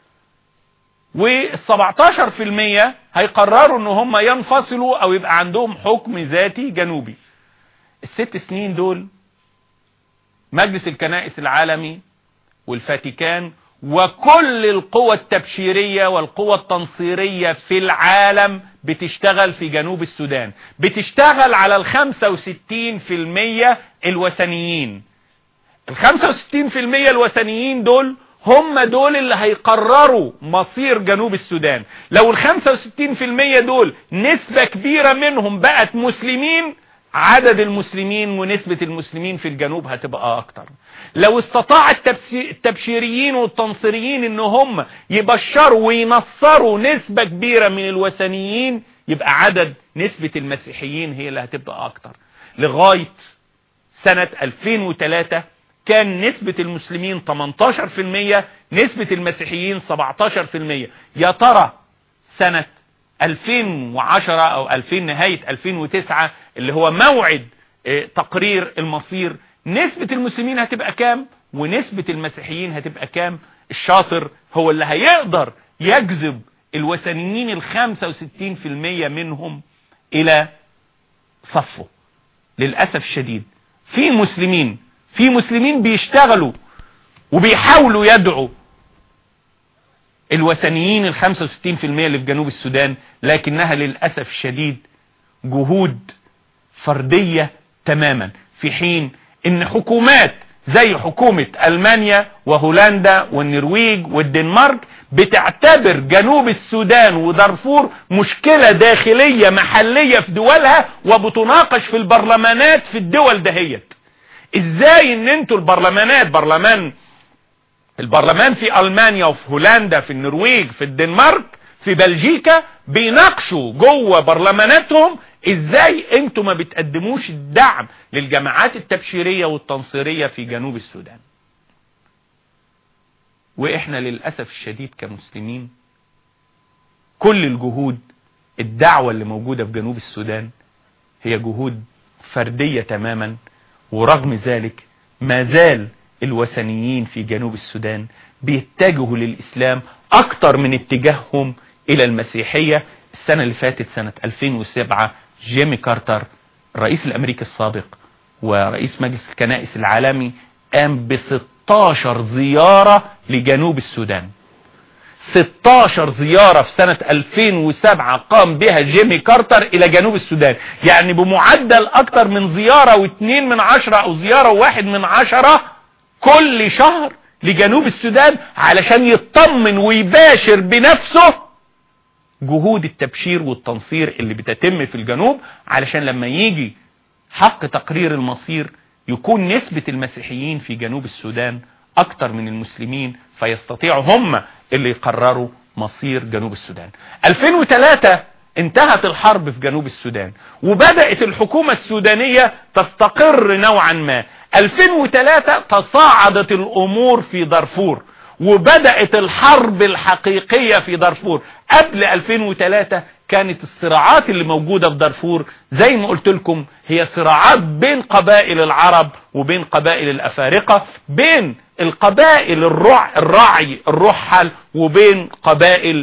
والسبعتاشر في المية هيقرروا ان هم ينفصلوا او يبقى عندهم حكم ذاتي جنوبي الست سنين دول مجلس الكنائس العالمي والفاتيكان وكل القوى التبشيرية والقوى التنصيرية في العالم بتشتغل في جنوب السودان بتشتغل على الخمسة وستين في المية الوثنيين الخمسة وستين في المية الوثنيين دول هم دول اللي هيقرروا مصير جنوب السودان لو الخمسة وستين في المية دول نسبة كبيرة منهم بقت مسلمين عدد المسلمين ونسبة المسلمين في الجنوب هتبقى اكتر لو استطاع التبشيريين والتنصيريين ان هم يبشروا وينصروا نسبة كبيرة من الوثنيين يبقى عدد نسبة المسيحيين هي اللي هتبقى اكتر لغاية سنة 2003 كان نسبة المسلمين 18% نسبة المسيحيين 17% يا ترى سنة 2010 او 2000 نهاية 2009 اللي هو موعد آه، تقرير المصير نسبة المسلمين هتبقى كام ونسبة المسيحيين هتبقى كام الشاطر هو اللي هيقدر يجذب الوثنيين الخمسة وستين في المية منهم الى صفه للأسف الشديد في مسلمين في مسلمين بيشتغلوا وبيحاولوا يدعوا الوثنيين ال 65% اللي في جنوب السودان لكنها للأسف الشديد جهود فردية تماما في حين ان حكومات زي حكومة ألمانيا وهولندا والنرويج والدنمارك بتعتبر جنوب السودان ودارفور مشكلة داخلية محلية في دولها وبتناقش في البرلمانات في الدول دهيت ازاي ان انتوا البرلمانات برلمان البرلمان في ألمانيا وفي هولندا في النرويج في الدنمارك في بلجيكا بيناقشوا جوه برلماناتهم ازاي انتوا ما بتقدموش الدعم للجماعات التبشيرية والتنصيرية في جنوب السودان واحنا للأسف الشديد كمسلمين كل الجهود الدعوة اللي موجودة في جنوب السودان هي جهود فردية تماما ورغم ذلك ما زال الوثنيين في جنوب السودان بيتجهوا للإسلام أكتر من اتجاههم إلى المسيحية السنة اللي فاتت سنة 2007 جيمي كارتر الرئيس الأمريكي السابق ورئيس مجلس الكنائس العالمي قام ب 16 زيارة لجنوب السودان 16 زيارة في سنة 2007 قام بها جيمي كارتر الى جنوب السودان يعني بمعدل اكتر من زيارة واثنين من عشرة او زيارة واحد من عشرة كل شهر لجنوب السودان علشان يطمن ويباشر بنفسه جهود التبشير والتنصير اللي بتتم في الجنوب علشان لما يجي حق تقرير المصير يكون نسبة المسيحيين في جنوب السودان اكتر من المسلمين فيستطيعوا هم اللي يقرروا مصير جنوب السودان 2003 انتهت الحرب في جنوب السودان وبدأت الحكومة السودانية تستقر نوعا ما 2003 تصاعدت الامور في دارفور وبدأت الحرب الحقيقية في دارفور قبل 2003 كانت الصراعات اللي موجودة في دارفور زي ما قلت لكم هي صراعات بين قبائل العرب وبين قبائل الأفارقة بين القبائل الرع الرعي الرحل وبين قبائل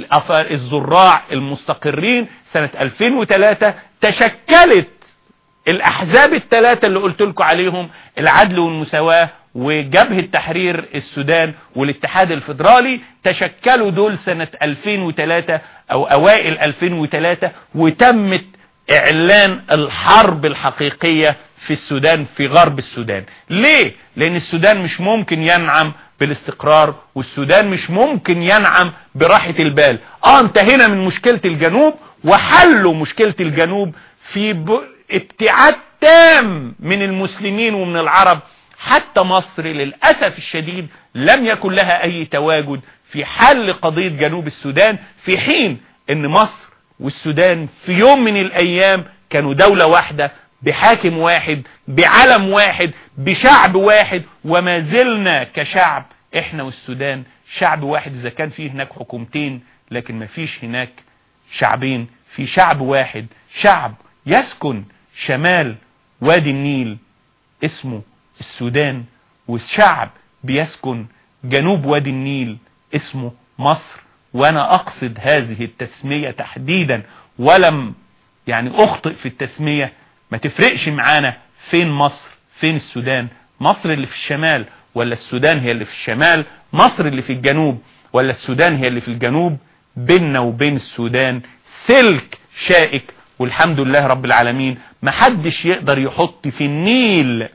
الزراع المستقرين سنة 2003 تشكلت الأحزاب الثلاثة اللي قلت لكم عليهم العدل والمساواة وجبهة تحرير السودان والاتحاد الفدرالي تشكلوا دول سنة 2003 او اوائل 2003 وتمت اعلان الحرب الحقيقية في السودان في غرب السودان ليه لان السودان مش ممكن ينعم بالاستقرار والسودان مش ممكن ينعم براحة البال اه انتهينا من مشكلة الجنوب وحلوا مشكلة الجنوب في ابتعاد تام من المسلمين ومن العرب حتى مصر للأسف الشديد لم يكن لها أي تواجد في حل قضية جنوب السودان في حين ان مصر والسودان في يوم من الأيام كانوا دولة واحدة بحاكم واحد بعلم واحد بشعب واحد وما زلنا كشعب احنا والسودان شعب واحد اذا كان فيه هناك حكومتين لكن ما فيش هناك شعبين في شعب واحد شعب يسكن شمال وادي النيل اسمه السودان والشعب بيسكن جنوب وادي النيل اسمه مصر وانا اقصد هذه التسمية تحديدا ولم يعني اخطئ في التسمية ما تفرقش معانا فين مصر فين السودان مصر اللي في الشمال ولا السودان هي اللي في الشمال مصر اللي في الجنوب ولا السودان هي اللي في الجنوب بيننا وبين السودان سلك شائك والحمد لله رب العالمين محدش يقدر يحط في النيل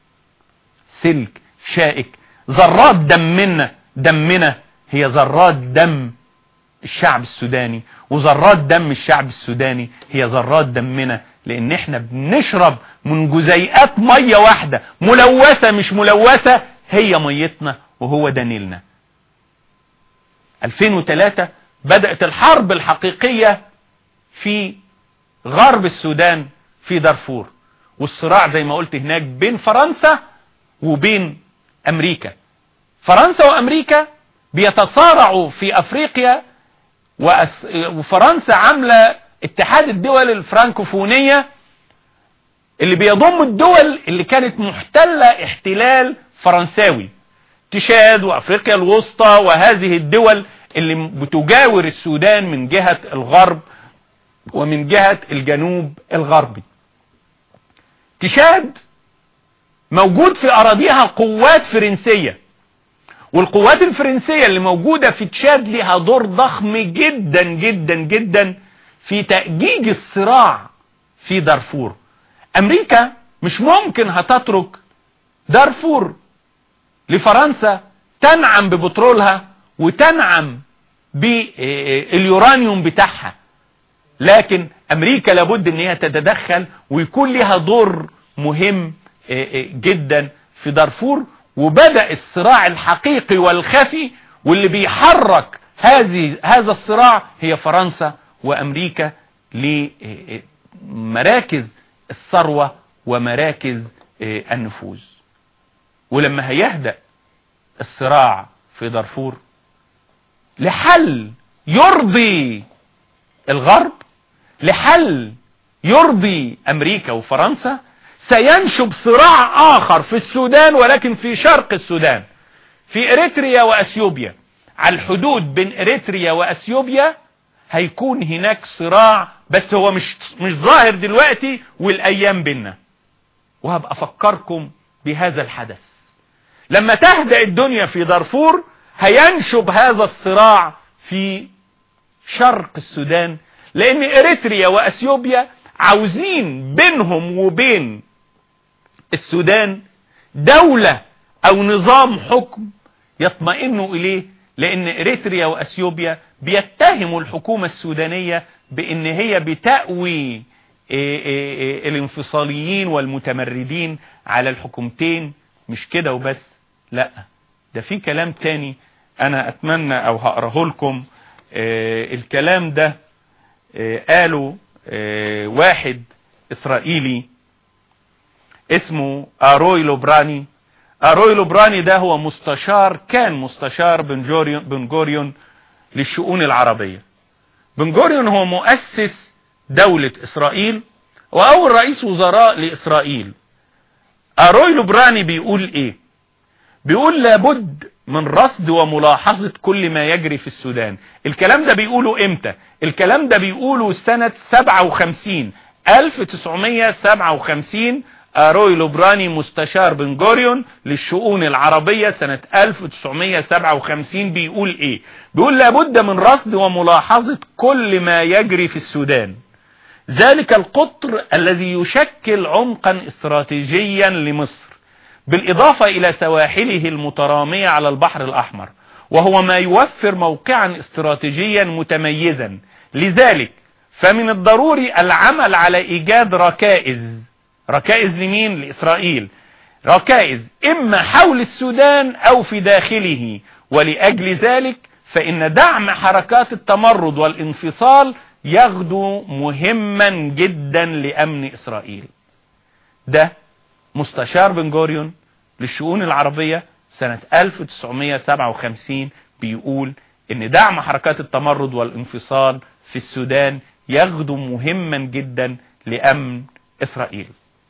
سلك شائك ذرات دمنا دمنا هي ذرات دم الشعب السوداني وذرات دم الشعب السوداني هي ذرات دمنا لان احنا بنشرب من جزيئات مية واحدة ملوثة مش ملوثة هي ميتنا وهو ده نيلنا 2003 بدأت الحرب الحقيقية في غرب السودان في دارفور والصراع زي ما قلت هناك بين فرنسا وبين امريكا فرنسا وامريكا بيتصارعوا في افريقيا وفرنسا عاملة اتحاد الدول الفرانكوفونية اللي بيضم الدول اللي كانت محتلة احتلال فرنساوي تشاد وافريقيا الوسطى وهذه الدول اللي بتجاور السودان من جهة الغرب ومن جهة الجنوب الغربي تشاد موجود في أراضيها قوات فرنسية والقوات الفرنسية اللي موجودة في تشاد لها دور ضخم جدا جدا جدا في تأجيج الصراع في دارفور أمريكا مش ممكن هتترك دارفور لفرنسا تنعم ببترولها وتنعم باليورانيوم بتاعها لكن امريكا لابد ان هي تتدخل ويكون لها دور مهم جدا في دارفور وبدأ الصراع الحقيقي والخفي واللي بيحرك هذه هذا الصراع هي فرنسا وامريكا لمراكز الثروة ومراكز النفوذ ولما هيهدأ الصراع في دارفور لحل يرضي الغرب لحل يرضي امريكا وفرنسا سينشب صراع اخر في السودان ولكن في شرق السودان في اريتريا واثيوبيا على الحدود بين اريتريا واثيوبيا هيكون هناك صراع بس هو مش مش ظاهر دلوقتي والايام بينا وهبقى افكركم بهذا الحدث لما تهدأ الدنيا في دارفور هينشب هذا الصراع في شرق السودان لان اريتريا واثيوبيا عاوزين بينهم وبين السودان دولة او نظام حكم يطمئنوا اليه لان اريتريا واثيوبيا بيتهموا الحكومة السودانية بان هي بتأوي الانفصاليين والمتمردين على الحكومتين مش كده وبس لا ده في كلام تاني انا اتمنى او هقراه لكم الكلام ده قالوا واحد اسرائيلي اسمه اروي لوبراني اروي لوبراني ده هو مستشار كان مستشار بن جوريون للشؤون العربية بن جوريون هو مؤسس دولة اسرائيل واول رئيس وزراء لاسرائيل اروي لوبراني بيقول ايه بيقول لابد من رصد وملاحظة كل ما يجري في السودان الكلام ده بيقوله امتى الكلام ده بيقوله سنة 57 1957 اروي لوبراني مستشار بن جوريون للشؤون العربية سنة 1957 بيقول ايه بيقول لابد من رصد وملاحظة كل ما يجري في السودان ذلك القطر الذي يشكل عمقا استراتيجيا لمصر بالإضافة إلى سواحله المترامية على البحر الأحمر وهو ما يوفر موقعا استراتيجيا متميزا لذلك فمن الضروري العمل على إيجاد ركائز ركائز لمين لإسرائيل ركائز إما حول السودان أو في داخله ولأجل ذلك فإن دعم حركات التمرد والانفصال يغدو مهما جدا لأمن إسرائيل ده مستشار بن جوريون للشؤون العربية سنة 1957 بيقول ان دعم حركات التمرد والانفصال في السودان يغدو مهما جدا لأمن إسرائيل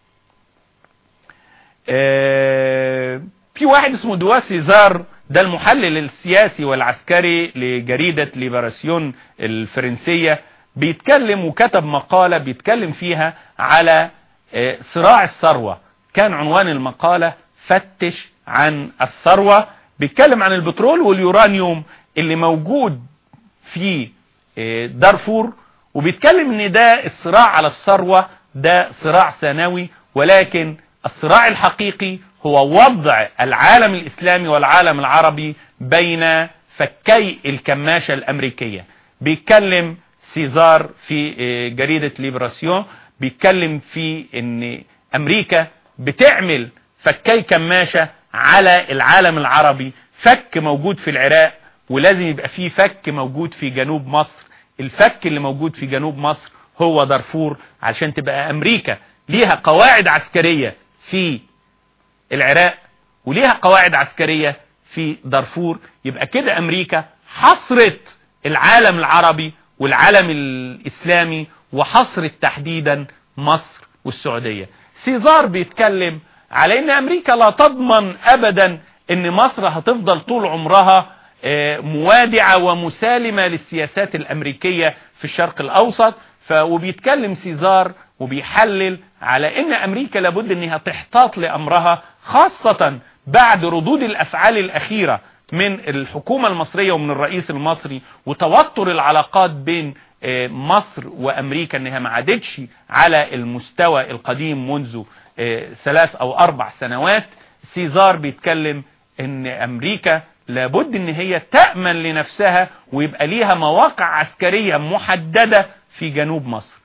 في واحد اسمه دوا سيزار ده المحلل السياسي والعسكري لجريدة ليبراسيون الفرنسية بيتكلم وكتب مقالة بيتكلم فيها على صراع الثروة كان عنوان المقالة فتش عن الثروة بيتكلم عن البترول واليورانيوم اللي موجود في دارفور وبيتكلم ان ده الصراع على الثروة ده صراع ثانوي ولكن الصراع الحقيقي هو وضع العالم الإسلامي والعالم العربي بين فكي الكماشة الأمريكية بيتكلم سيزار في جريدة ليبراسيون بيتكلم في ان أمريكا بتعمل فكي كماشة على العالم العربي فك موجود في العراق ولازم يبقى فيه فك موجود في جنوب مصر الفك اللي موجود في جنوب مصر هو دارفور عشان تبقى أمريكا ليها قواعد عسكرية في العراق وليها قواعد عسكرية في دارفور يبقى كده أمريكا حصرت العالم العربي والعالم الإسلامي وحصرت تحديدا مصر والسعودية سيزار بيتكلم على ان امريكا لا تضمن ابدا ان مصر هتفضل طول عمرها موادعة ومسالمة للسياسات الامريكية في الشرق الاوسط وبيتكلم سيزار وبيحلل على ان امريكا لابد انها تحتاط لامرها خاصة بعد ردود الافعال الاخيرة من الحكومة المصرية ومن الرئيس المصري وتوتر العلاقات بين مصر وامريكا انها ما عادتش على المستوى القديم منذ ثلاث او اربع سنوات سيزار بيتكلم ان امريكا لابد ان هي تأمن لنفسها ويبقى ليها مواقع عسكرية محددة في جنوب مصر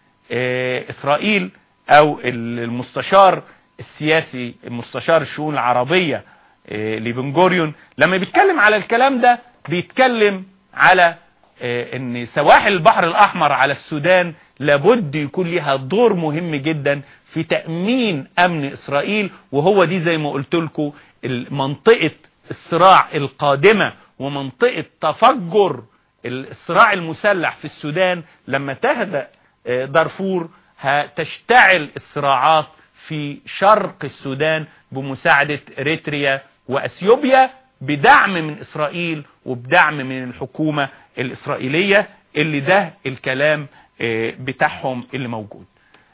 اسرائيل او المستشار السياسي المستشار الشؤون العربية لبن جوريون لما بيتكلم على الكلام ده بيتكلم على ان سواحل البحر الاحمر على السودان لابد يكون لها دور مهم جدا في تأمين امن اسرائيل وهو دي زي ما قلت لكم منطقة الصراع القادمة ومنطقة تفجر الصراع المسلح في السودان لما تهدأ دارفور هتشتعل الصراعات في شرق السودان بمساعدة اريتريا واثيوبيا بدعم من اسرائيل وبدعم من الحكومة الاسرائيلية اللي ده الكلام بتاعهم اللي موجود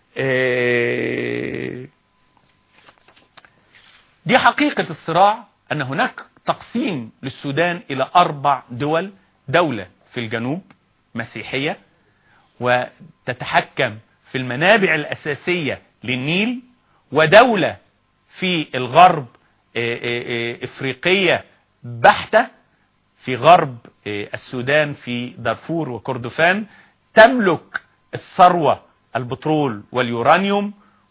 دي حقيقة الصراع ان هناك تقسيم للسودان الى اربع دول دولة في الجنوب مسيحية وتتحكم في المنابع الاساسية للنيل ودولة في الغرب افريقية بحتة في غرب السودان في دارفور وكردفان تملك الثروة البترول واليورانيوم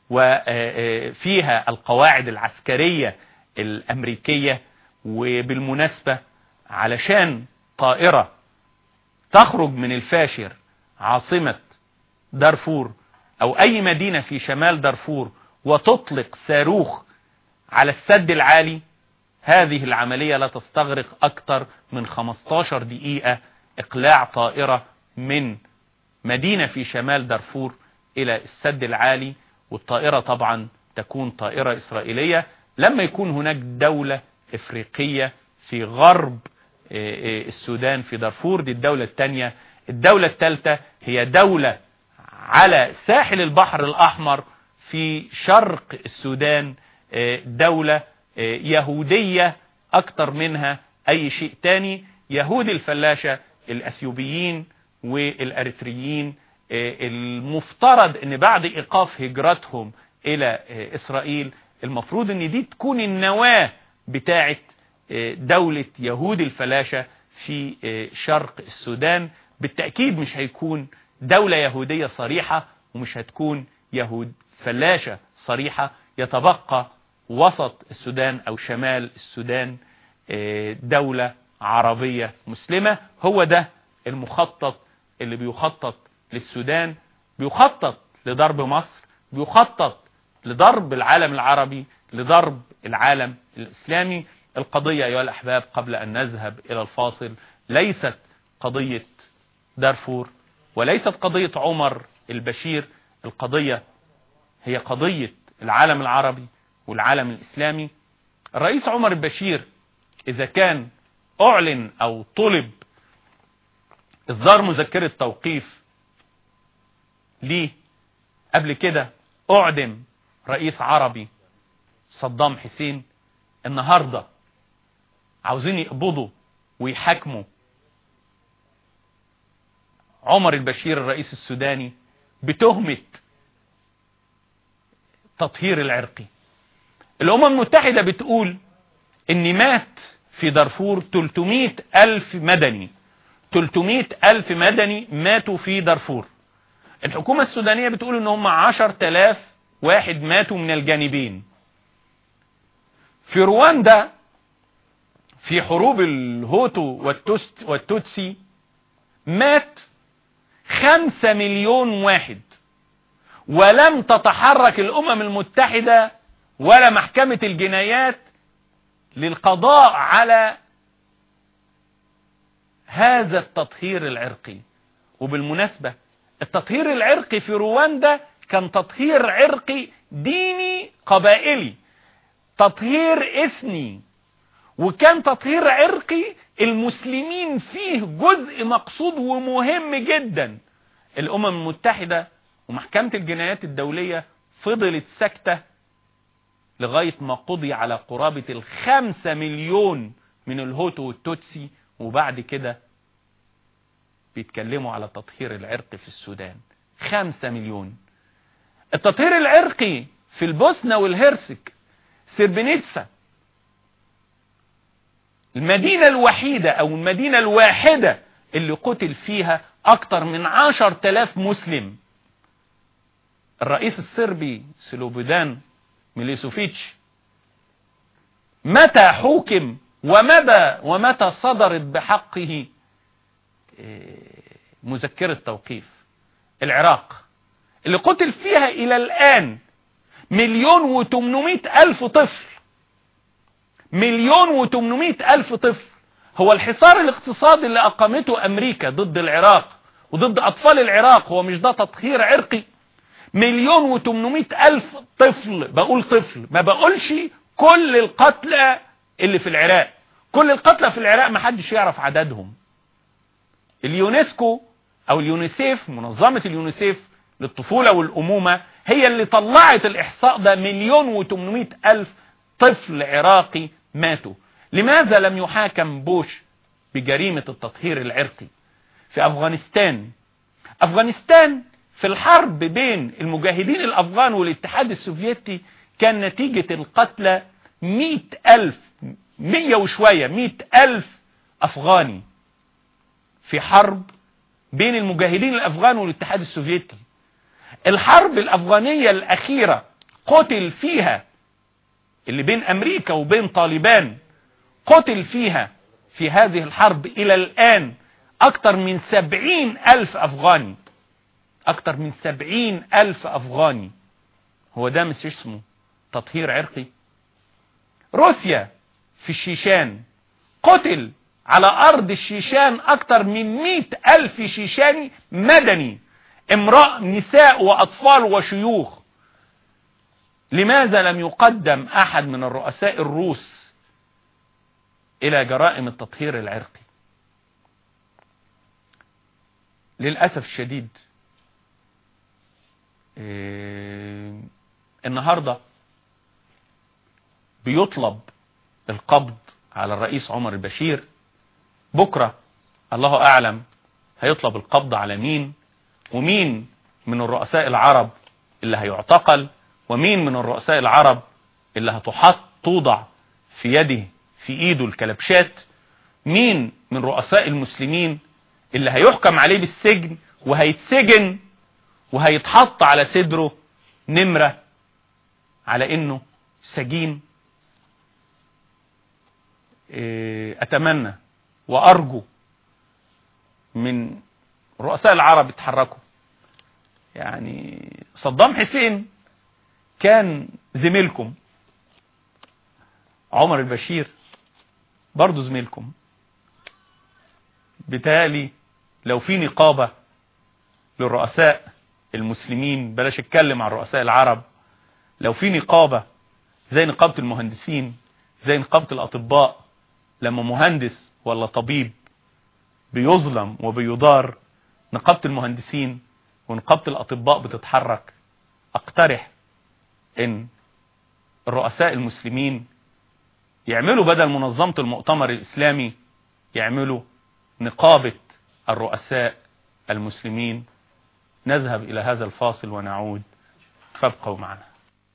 وفيها القواعد العسكرية الأمريكية وبالمناسبة علشان طائرة تخرج من الفاشر عاصمة دارفور أو أي مدينة في شمال دارفور وتطلق صاروخ على السد العالي هذه العملية لا تستغرق أكثر من 15 دقيقة إقلاع طائرة من مدينة في شمال دارفور إلى السد العالي والطائرة طبعا تكون طائرة إسرائيلية لما يكون هناك دولة إفريقية في غرب السودان في دارفور دي الدولة الثانية الدولة الثالثة هي دولة على ساحل البحر الأحمر في شرق السودان دولة يهودية أكتر منها أي شيء تاني يهود الفلاشة الأثيوبيين والأريتريين المفترض أن بعد إيقاف هجرتهم إلى إسرائيل المفروض أن دي تكون النواة بتاعة دولة يهود الفلاشة في شرق السودان بالتأكيد مش هيكون دولة يهودية صريحة ومش هتكون يهود فلاشة صريحة يتبقى وسط السودان او شمال السودان دولة عربية مسلمة هو ده المخطط اللي بيخطط للسودان بيخطط لضرب مصر بيخطط لضرب العالم العربي لضرب العالم الإسلامي القضية أيها الأحباب قبل أن نذهب إلى الفاصل ليست قضية دارفور وليست قضية عمر البشير القضية هي قضية العالم العربي والعالم الإسلامي الرئيس عمر البشير إذا كان أعلن أو طلب إصدار مذكرة توقيف ليه قبل كده أعدم رئيس عربي صدام حسين النهاردة عاوزين يقبضوا ويحاكموا عمر البشير الرئيس السوداني بتهمة تطهير العرقي الأمم المتحدة بتقول ان مات في دارفور 300 ألف مدني 300 ألف مدني ماتوا في دارفور الحكومة السودانية بتقول ان هم 10000 واحد ماتوا من الجانبين في رواندا في حروب الهوتو والتوتسي مات خمسة مليون واحد ولم تتحرك الأمم المتحدة ولا محكمة الجنايات للقضاء على هذا التطهير العرقي وبالمناسبة التطهير العرقي في رواندا كان تطهير عرقي ديني قبائلي تطهير اثني وكان تطهير عرقي المسلمين فيه جزء مقصود ومهم جدا الامم المتحدة ومحكمة الجنايات الدولية فضلت ساكتة لغاية ما قضي على قرابة الخمسة مليون من الهوتو والتوتسي وبعد كده بيتكلموا على تطهير العرق في السودان خمسة مليون التطهير العرقي في البوسنة والهرسك سيربنيتسا المدينة الوحيدة او المدينة الواحدة اللي قتل فيها اكتر من عشر تلاف مسلم الرئيس الصربي سلوبودان ميليسوفيتش متى حوكم ومدى ومتى صدرت بحقه مذكرة توقيف العراق اللي قتل فيها الى الان مليون وتمنمائة الف طفل مليون وتمنمائة الف طفل هو الحصار الاقتصادي اللي اقامته امريكا ضد العراق وضد اطفال العراق هو مش ده تطهير عرقي مليون وتمنمائة الف طفل بقول طفل ما بقولش كل القتلى اللي في العراق كل القتلى في العراق ما حدش يعرف عددهم اليونسكو او اليونيسيف منظمة اليونيسيف للطفولة والامومة هي اللي طلعت الاحصاء ده مليون وتمنمائة الف طفل عراقي ماتوا لماذا لم يحاكم بوش بجريمة التطهير العرقي في افغانستان افغانستان في الحرب بين المجاهدين الأفغان والاتحاد السوفيتي كان نتيجة القتلى مئة ألف مئة وشوية مئة ألف أفغاني في حرب بين المجاهدين الأفغان والاتحاد السوفيتي الحرب الأفغانية الأخيرة قتل فيها اللي بين أمريكا وبين طالبان قتل فيها في هذه الحرب إلى الآن أكثر من سبعين ألف أفغاني أكثر من سبعين ألف أفغاني هو ده مش اسمه تطهير عرقي روسيا في الشيشان قتل على أرض الشيشان أكثر من مئة ألف شيشاني مدني امرأة نساء وأطفال وشيوخ لماذا لم يقدم أحد من الرؤساء الروس إلى جرائم التطهير العرقي للأسف الشديد إيه النهاردة بيطلب القبض على الرئيس عمر البشير بكرة الله أعلم هيطلب القبض على مين ومين من الرؤساء العرب اللي هيعتقل ومين من الرؤساء العرب اللي هتحط توضع في يده في ايده الكلبشات مين من رؤساء المسلمين اللي هيحكم عليه بالسجن وهيتسجن وهيتحط على صدره نمرة على انه سجين اتمنى وارجو من رؤساء العرب يتحركوا يعني صدام حسين كان زميلكم عمر البشير برضو زميلكم بالتالي لو في نقابة للرؤساء المسلمين بلاش اتكلم عن رؤساء العرب لو في نقابة زي نقابة المهندسين زي نقابة الأطباء لما مهندس ولا طبيب بيظلم وبيضار نقابة المهندسين ونقابة الأطباء بتتحرك اقترح ان الرؤساء المسلمين يعملوا بدل منظمة المؤتمر الإسلامي يعملوا نقابة الرؤساء المسلمين نذهب إلى هذا الفاصل ونعود فابقوا معنا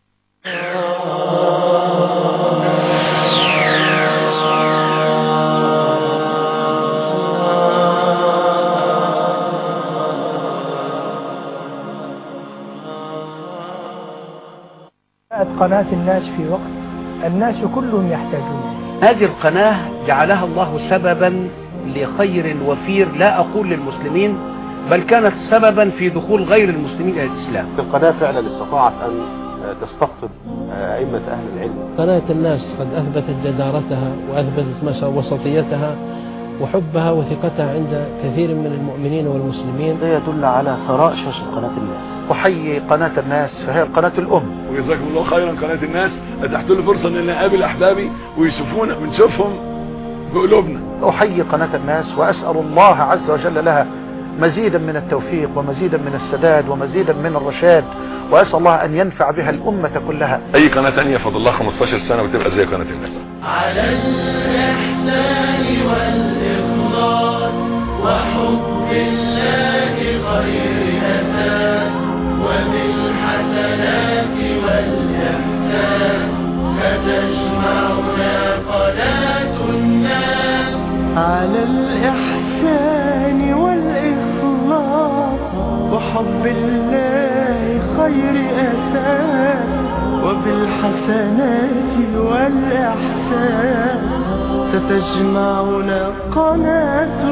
قناة الناس في وقت الناس كلهم يحتاجون هذه القناة جعلها الله سببا لخير وفير لا أقول للمسلمين بل كانت سببا في دخول غير المسلمين إلى الإسلام القناة فعلا استطاعت أن تستقطب أئمة أهل العلم قناة الناس قد أثبتت جدارتها وأثبتت وسطيتها وحبها وثقتها عند كثير من المؤمنين والمسلمين ده يدل على ثراء شاشة قناة الناس أحيي قناة الناس فهي قناة الأم وجزاكم الله خيرا قناة الناس أتحت لي فرصة أن أقابل أحبابي ويشوفونا ونشوفهم بقلوبنا أحيي قناة الناس وأسأل الله عز وجل لها مزيدا من التوفيق ومزيدا من السداد ومزيدا من الرشاد وأسأل الله أن ينفع بها الأمة كلها أي قناة تانية فضل الله 15 سنة وتبقى زي قناة الناس على الإحسان والإخلاص وحب الله خير أساس وبالحسنات والإحسان فتجمعنا قناة الناس على الإحسان والإخلاص وحب الله خير أساس وبالحسنات والإحسان ستجمعنا قناة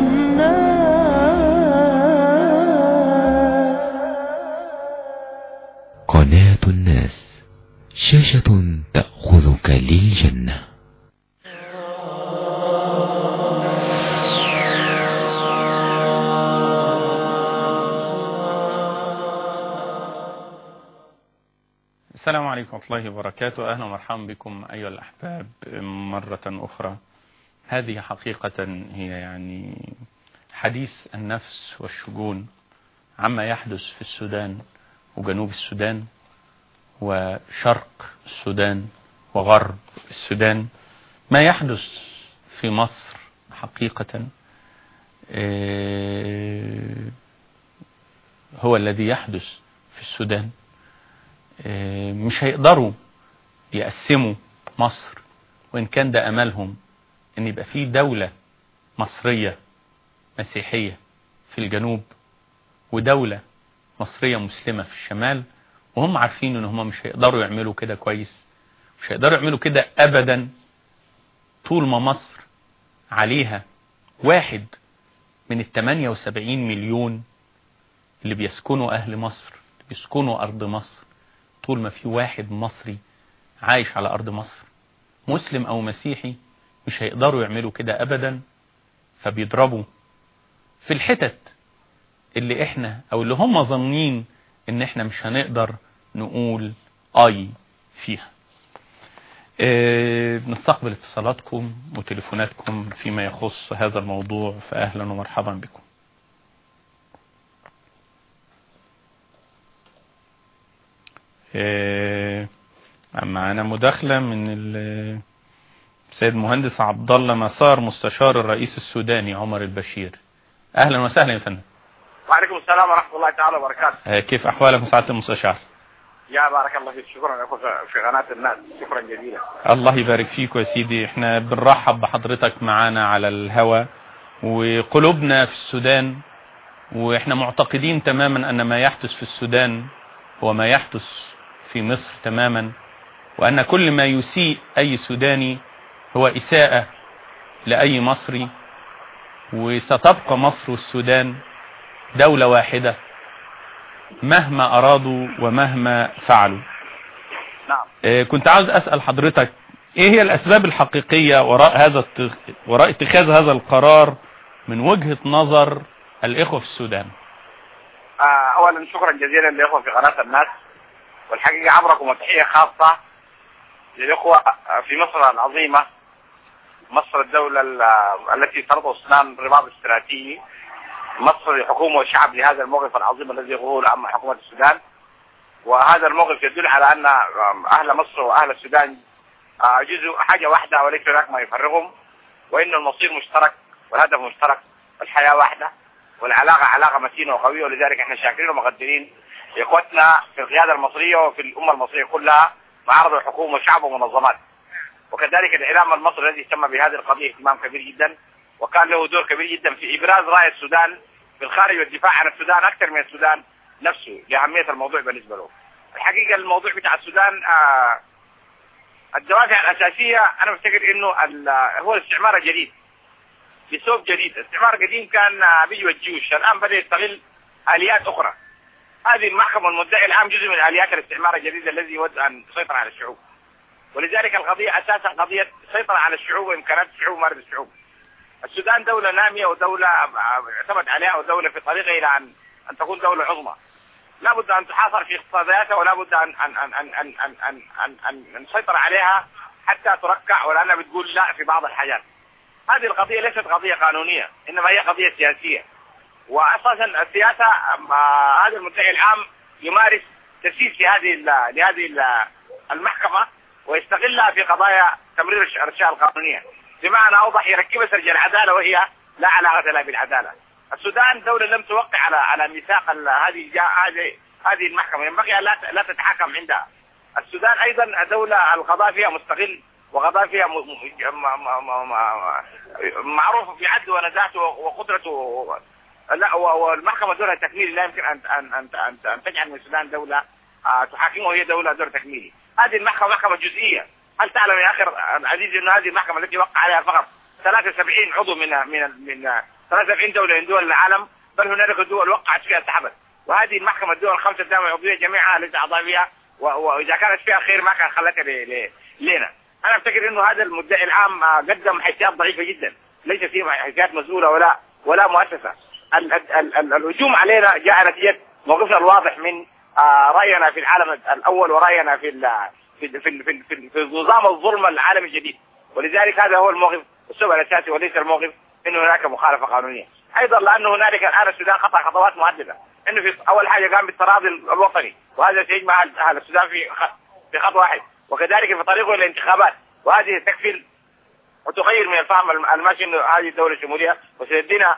الناس قناة الناس شاشة تأخذك للجنة السلام عليكم ورحمة الله وبركاته أهلا ومرحبا بكم أيها الأحباب مرة أخرى هذه حقيقة هي يعني حديث النفس والشجون عما يحدث في السودان وجنوب السودان وشرق السودان وغرب السودان ما يحدث في مصر حقيقة هو الذي يحدث في السودان مش هيقدروا يقسموا مصر وإن كان ده أملهم إن يبقى في دولة مصرية مسيحية في الجنوب ودولة مصرية مسلمة في الشمال وهم عارفين ان هم مش هيقدروا يعملوا كده كويس مش هيقدروا يعملوا كده ابدا طول ما مصر عليها واحد من ال 78 مليون اللي بيسكنوا اهل مصر اللي بيسكنوا ارض مصر طول ما في واحد مصري عايش على ارض مصر مسلم او مسيحي مش هيقدروا يعملوا كده ابدا فبيضربوا في الحتت اللي احنا او اللي هم ظنين ان احنا مش هنقدر نقول اي فيها اه بنستقبل اتصالاتكم وتليفوناتكم فيما يخص هذا الموضوع فاهلا ومرحبا بكم اه معانا مداخلة من السيد مهندس عبد الله مسار مستشار الرئيس السوداني عمر البشير اهلا وسهلا يا فندم وعليكم السلام ورحمة الله تعالى وبركاته اه كيف احوالكم سعادة المستشار يا بارك الله فيك شكرا لكم في قناة الناس شكرا جزيلا الله يبارك فيك يا سيدي احنا بنرحب بحضرتك معانا على الهوا وقلوبنا في السودان واحنا معتقدين تماما ان ما يحدث في السودان هو ما يحدث في مصر تماما وان كل ما يسيء اي سوداني هو اساءة لاي مصري وستبقى مصر والسودان دولة واحدة مهما أرادوا ومهما فعلوا نعم آه كنت عاوز أسأل حضرتك إيه هي الأسباب الحقيقية وراء هذا التخ... وراء اتخاذ هذا القرار من وجهة نظر الإخوة في السودان آه أولا شكرا جزيلا للإخوة في قناة الناس والحقيقة عبركم تحية خاصة للإخوة في مصر العظيمة مصر الدولة التي تربط السودان رباط استراتيجي مصر حكومة وشعب لهذا الموقف العظيم الذي يقول عن حكومة السودان وهذا الموقف يدل على أن أهل مصر وأهل السودان جزء حاجة واحدة وليس هناك ما يفرقهم وإن المصير مشترك والهدف مشترك والحياة واحدة والعلاقة علاقة متينة وقوية ولذلك احنا شاكرين ومقدرين إخوتنا في القيادة المصرية وفي الأمة المصرية كلها معارض الحكومة وشعب ومنظمات وكذلك الإعلام المصري الذي اهتم بهذه القضية اهتمام كبير جدا وكان له دور كبير جدا في إبراز رأي السودان في الخارج والدفاع عن السودان أكثر من السودان نفسه لأهمية الموضوع بالنسبة له الحقيقة الموضوع بتاع السودان آه الدوافع الأساسية أنا بفتكر إنه هو الاستعمار الجديد بسبب جديد الاستعمار القديم كان آه بيجي الجيوش الآن بدأ يستغل آليات أخرى هذه المحكمة المدعي العام جزء من آليات الاستعمار الجديد الذي يود أن يسيطر على الشعوب ولذلك القضية أساسا قضية سيطرة على الشعوب وإمكانات الشعوب ومارد الشعوب السودان دولة نامية ودولة اعتمد عليها ودولة في طريقها إلى أن أن تكون دولة عظمى لا بد أن تحاصر في اقتصادياتها ولا بد أن أن أن أن أن أن أن أن أن أن نسيطر عليها حتى تركع ولأنها بتقول لا في بعض الحاجات هذه القضية ليست قضية قانونية إنما هي قضية سياسية وأساسا السياسة هذا المدعي العام يمارس تسييس لهذه لهذه المحكمة ويستغلها في قضايا تمرير الأشياء القانونية بمعنى أوضح يركبها سرج العدالة وهي لا علاقة لها بالعدالة السودان دولة لم توقع على على ميثاق هذه هذه هذه المحكمة ينبغي أن لا لا تتحكم عندها السودان أيضا دولة القضاء فيها مستقل وقضاء فيها م... م... م... معروف في عدله ونزاهته وقدرته لا والمحكمة دولة تكميلي لا يمكن أن أن أن, أن, أن تجعل من السودان دولة تحاكمه وهي دولة دولة تكميلي هذه المحكمة محكمة جزئية هل تعلم يا أخي العزيز أن هذه المحكمة التي وقع عليها فقط 73 عضو من من من 73 دولة من دول العالم بل هنالك دول وقعت فيها سحبت وهذه المحكمة الدول الخمسة الدول العضوية جميعها ليس أعضاء فيها وإذا كانت فيها خير ما كان خلتها لنا أنا أفتكر إنه هذا المدعي العام قدم حيثيات ضعيفة جدا ليس فيه حيثيات مسؤولة ولا ولا مؤسسة ال ال ال ال الهجوم علينا جاء نتيجة موقفنا الواضح من رأينا في العالم الأول ورأينا في في في في, في, في نظام الظلم العالمي الجديد ولذلك هذا هو الموقف السبب الأساسي وليس الموقف انه هناك مخالفه قانونيه ايضا لانه هنالك الان السودان خطا خطوات مهدده انه في اول حاجه قام بالتراضي الوطني وهذا سيجمع اهل السودان في في خط واحد وكذلك في طريقه الى الانتخابات وهذه تكفي وتغير من الفهم الماشي انه هذه الدوله الشموليه وستدينا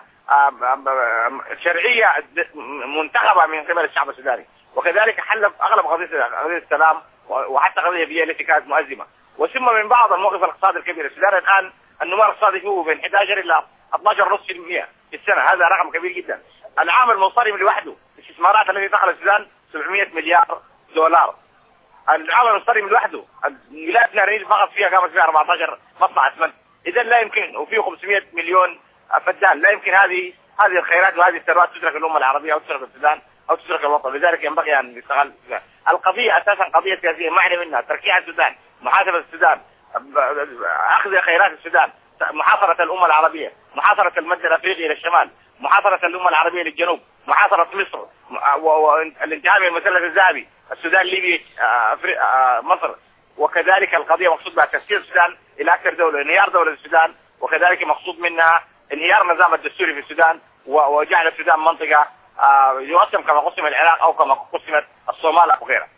شرعيه منتخبه من قبل الشعب السوداني وكذلك حل اغلب قضيه قضيه السلام وحتى قضيه بيئيه التي كانت مؤزمه وثم من بعض الموقف الاقتصادي الكبير السودان الان النمو الاقتصادي فيه بين 11 الى 12.5% في السنه هذا رقم كبير جدا العام المنصرم لوحده الاستثمارات التي دخل السودان 700 مليار دولار العام المنصرم لوحده ولايه نارين فقط فيها قامت فيها 14 مصنع اسمنت اذا لا يمكن وفيه 500 مليون فدان لا يمكن هذه هذه الخيرات وهذه الثروات تترك الامه العربيه او تترك السودان او تترك الوطن لذلك ينبغي ان يستغل القضيه اساسا قضيه سياسيه معنى منها تركيع السودان محاسبه السودان اخذ خيرات السودان محاصره الامه العربيه محاصره المد الافريقي الى الشمال محاصره الامه العربيه للجنوب محاصره مصر والانتهاء من المثلث الذهبي السودان ليبيا آه، أفري- آه، مصر وكذلك القضيه مقصود بها تفسير السودان الى اكثر دوله انهيار دوله السودان وكذلك مقصود منها انهيار النظام الدستوري في السودان و- وجعل السودان منطقه آه، يقسم كما قسم العراق او كما قسمت الصومال او غيرها.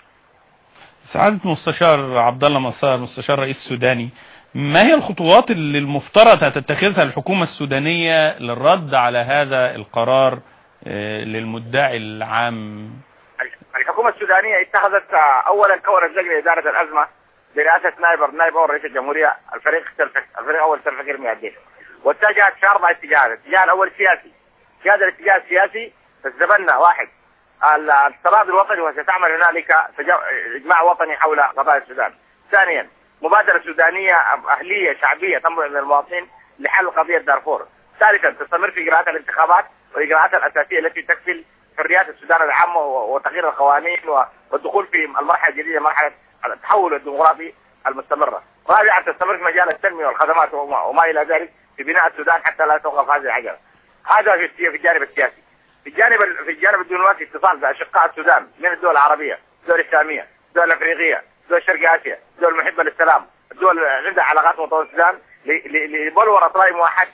سعادة مستشار عبد الله مسار مستشار رئيس السوداني ما هي الخطوات اللي المفترض هتتخذها الحكومة السودانية للرد على هذا القرار آه، للمدعي العام الحكومه السودانيه اتخذت آه، اولا كونت لجنه اداره الازمه برئاسه نائب نائب اول رئيس الجمهوريه الفريق تلفك الفريق الاول تلفك الميادين واتجهت في اربع اتجاهات، الاتجاه الاول سياسي في هذا الاتجاه السياسي تتبنى واحد ال- التراضي الوطني وستعمل هنالك تجا- اجماع وطني حول قضايا السودان. ثانيا مبادره سودانيه اهليه شعبيه تنبع من المواطنين لحل قضيه دارفور. ثالثا تستمر في اجراءات الانتخابات والاجراءات الاساسيه التي تكفل حريات السودان العامه و- وتغيير القوانين و- والدخول في المرحله الجديده مرحله التحول الديمقراطي المستمره. رابعا تستمر في مجال التنميه والخدمات وما, وما الى ذلك في بناء السودان حتى لا توقف هذه العجله. هذا في السي- في الجانب السياسي. في الجانب ال- في الجانب الدبلوماسي اتصال باشقاء السودان من الدول العربيه، الدول الاسلاميه، الدول الافريقيه، دول شرق اسيا، دول المحبه للسلام، الدول اللي عندها علاقات مطوله السودان ل- ل- لبلور اطراي موحد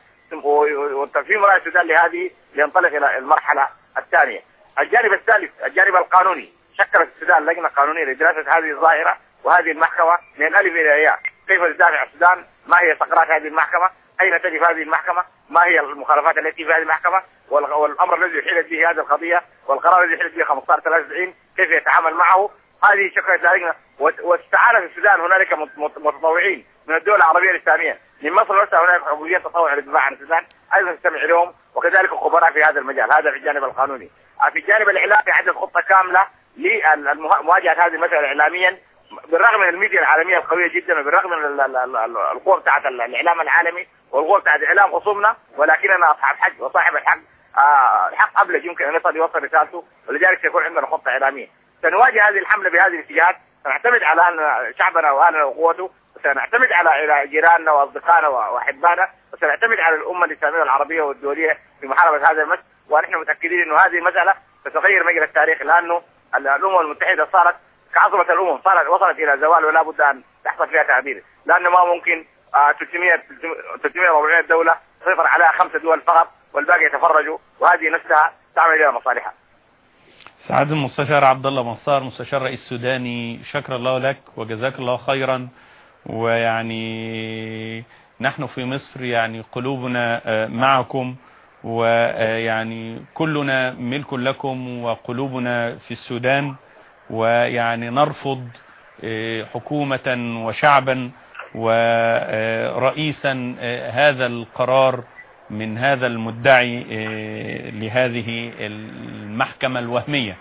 وتنفيذ رأي السودان لهذه لينطلق الى المرحله الثانيه. الجانب الثالث الجانب القانوني شكلت السودان لجنه قانونيه لدراسه هذه الظاهره وهذه المحكمه من الالف الى الياء كيف تدافع السودان ما هي ثغرات هذه المحكمه اين تجد هذه المحكمه ما هي المخالفات التي في هذه المحكمه والغ- والامر الذي حيلت به هذه القضيه والقرار الذي حيلت به 15 93 كيف يتعامل معه هذه شكلت لجنه وت- واستعان في السودان هنالك مت- مت- متطوعين من الدول العربيه الاسلاميه من مصر نفسها هناك عضويه تطوع للدفاع عن السودان ايضا تستمع لهم وكذلك خبراء في هذا المجال هذا في الجانب القانوني في الجانب الاعلامي عدد خطه كامله لمواجهه هذه المساله اعلاميا بالرغم من الميديا العالميه القويه جدا وبالرغم من ال- ال- ال- ال- القوه بتاعت ال- الاعلام العالمي والقوه بتاعت اعلام خصومنا ولكننا اصحاب حق وصاحب الحق آه الحق ابلج يمكن ان يصل يوصل رسالته ولذلك سيكون عندنا خطه اعلاميه سنواجه هذه الحمله بهذه الاتجاهات سنعتمد على ان شعبنا واهلنا وقوته وسنعتمد على الى جيراننا واصدقائنا واحبائنا وسنعتمد على الامه الاسلاميه والعربيه والدوليه في محاربه هذا المس ونحن متاكدين انه هذه المساله ستغير مجرى التاريخ لانه ال- الامم المتحده صارت كعظمه الامم صارت وصلت الى زوال ولا بد ان تحصل فيها تعبير لانه ما ممكن آه، 300 300 400 دوله تسيطر عليها خمسه دول فقط والباقي يتفرجوا وهذه نفسها تعمل الى مصالحها سعادة المستشار عبد الله منصار مستشار رئيس السوداني شكر الله لك وجزاك الله خيرا ويعني نحن في مصر يعني قلوبنا آه، معكم ويعني كلنا ملك لكم وقلوبنا في السودان ويعني نرفض آه، حكومة وشعبا ورئيسا آه، هذا القرار من هذا المدعي آه، لهذه المحكمة الوهمية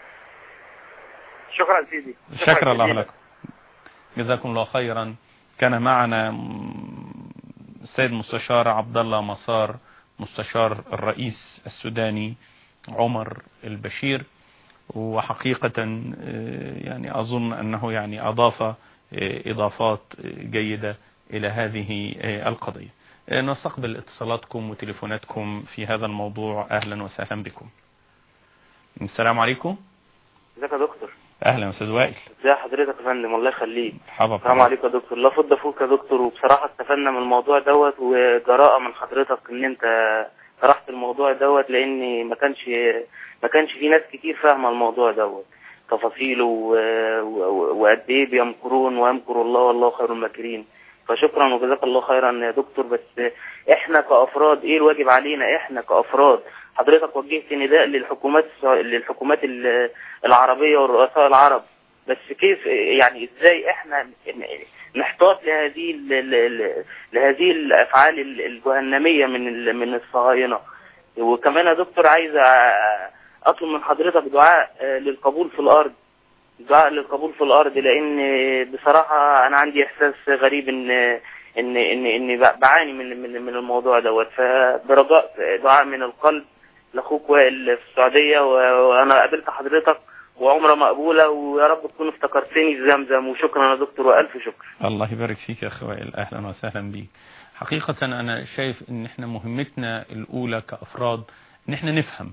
شكرا سيدي شكر الله جزيلا. لكم جزاكم الله خيرا كان معنا السيد مستشار عبد الله مسار مستشار الرئيس السوداني عمر البشير وحقيقة آه، يعني أظن أنه يعني أضاف آه، إضافات جيدة إلى هذه آه، القضية آه، نستقبل اتصالاتكم وتليفوناتكم في هذا الموضوع أهلا وسهلا بكم السلام عليكم ازيك يا دكتور أهلا أستاذ وائل ازي حضرتك يا فندم الله يخليك مرحبا السلام عليكم يا دكتور لا فض فوق يا دكتور وبصراحه استفدنا من الموضوع دوت وجراءه من حضرتك ان انت طرحت الموضوع دوت لان ما كانش ما كانش في ناس كتير فاهمه الموضوع دوت تفاصيله و- و- وقد ايه بيمكرون ويمكر الله والله خير الماكرين فشكرا وجزاك الله خيرا يا دكتور بس احنا كافراد ايه الواجب علينا احنا كافراد حضرتك وجهت نداء للحكومات للحكومات ال- العربيه والرؤساء العرب بس كيف يعني ازاي احنا ن- نحتاط لهذه ال- ال- ال- لهذه الافعال ال- الجهنميه من ال- من الصهاينه وكمان يا دكتور عايز أ- اطلب من حضرتك دعاء آه، للقبول في الارض دعاء للقبول في الارض لان بصراحه انا عندي احساس غريب ان ان ان اني بعاني من من من الموضوع دوت فبرجاء دعاء من القلب لاخوك وائل في السعوديه و- وانا قابلت حضرتك وعمره مقبوله ويا رب تكون افتكرتني في زمزم وشكرا يا دكتور والف شكر الله يبارك فيك يا اخي وائل اهلا وسهلا بيك حقيقة انا شايف ان احنا مهمتنا الاولى كافراد ان احنا نفهم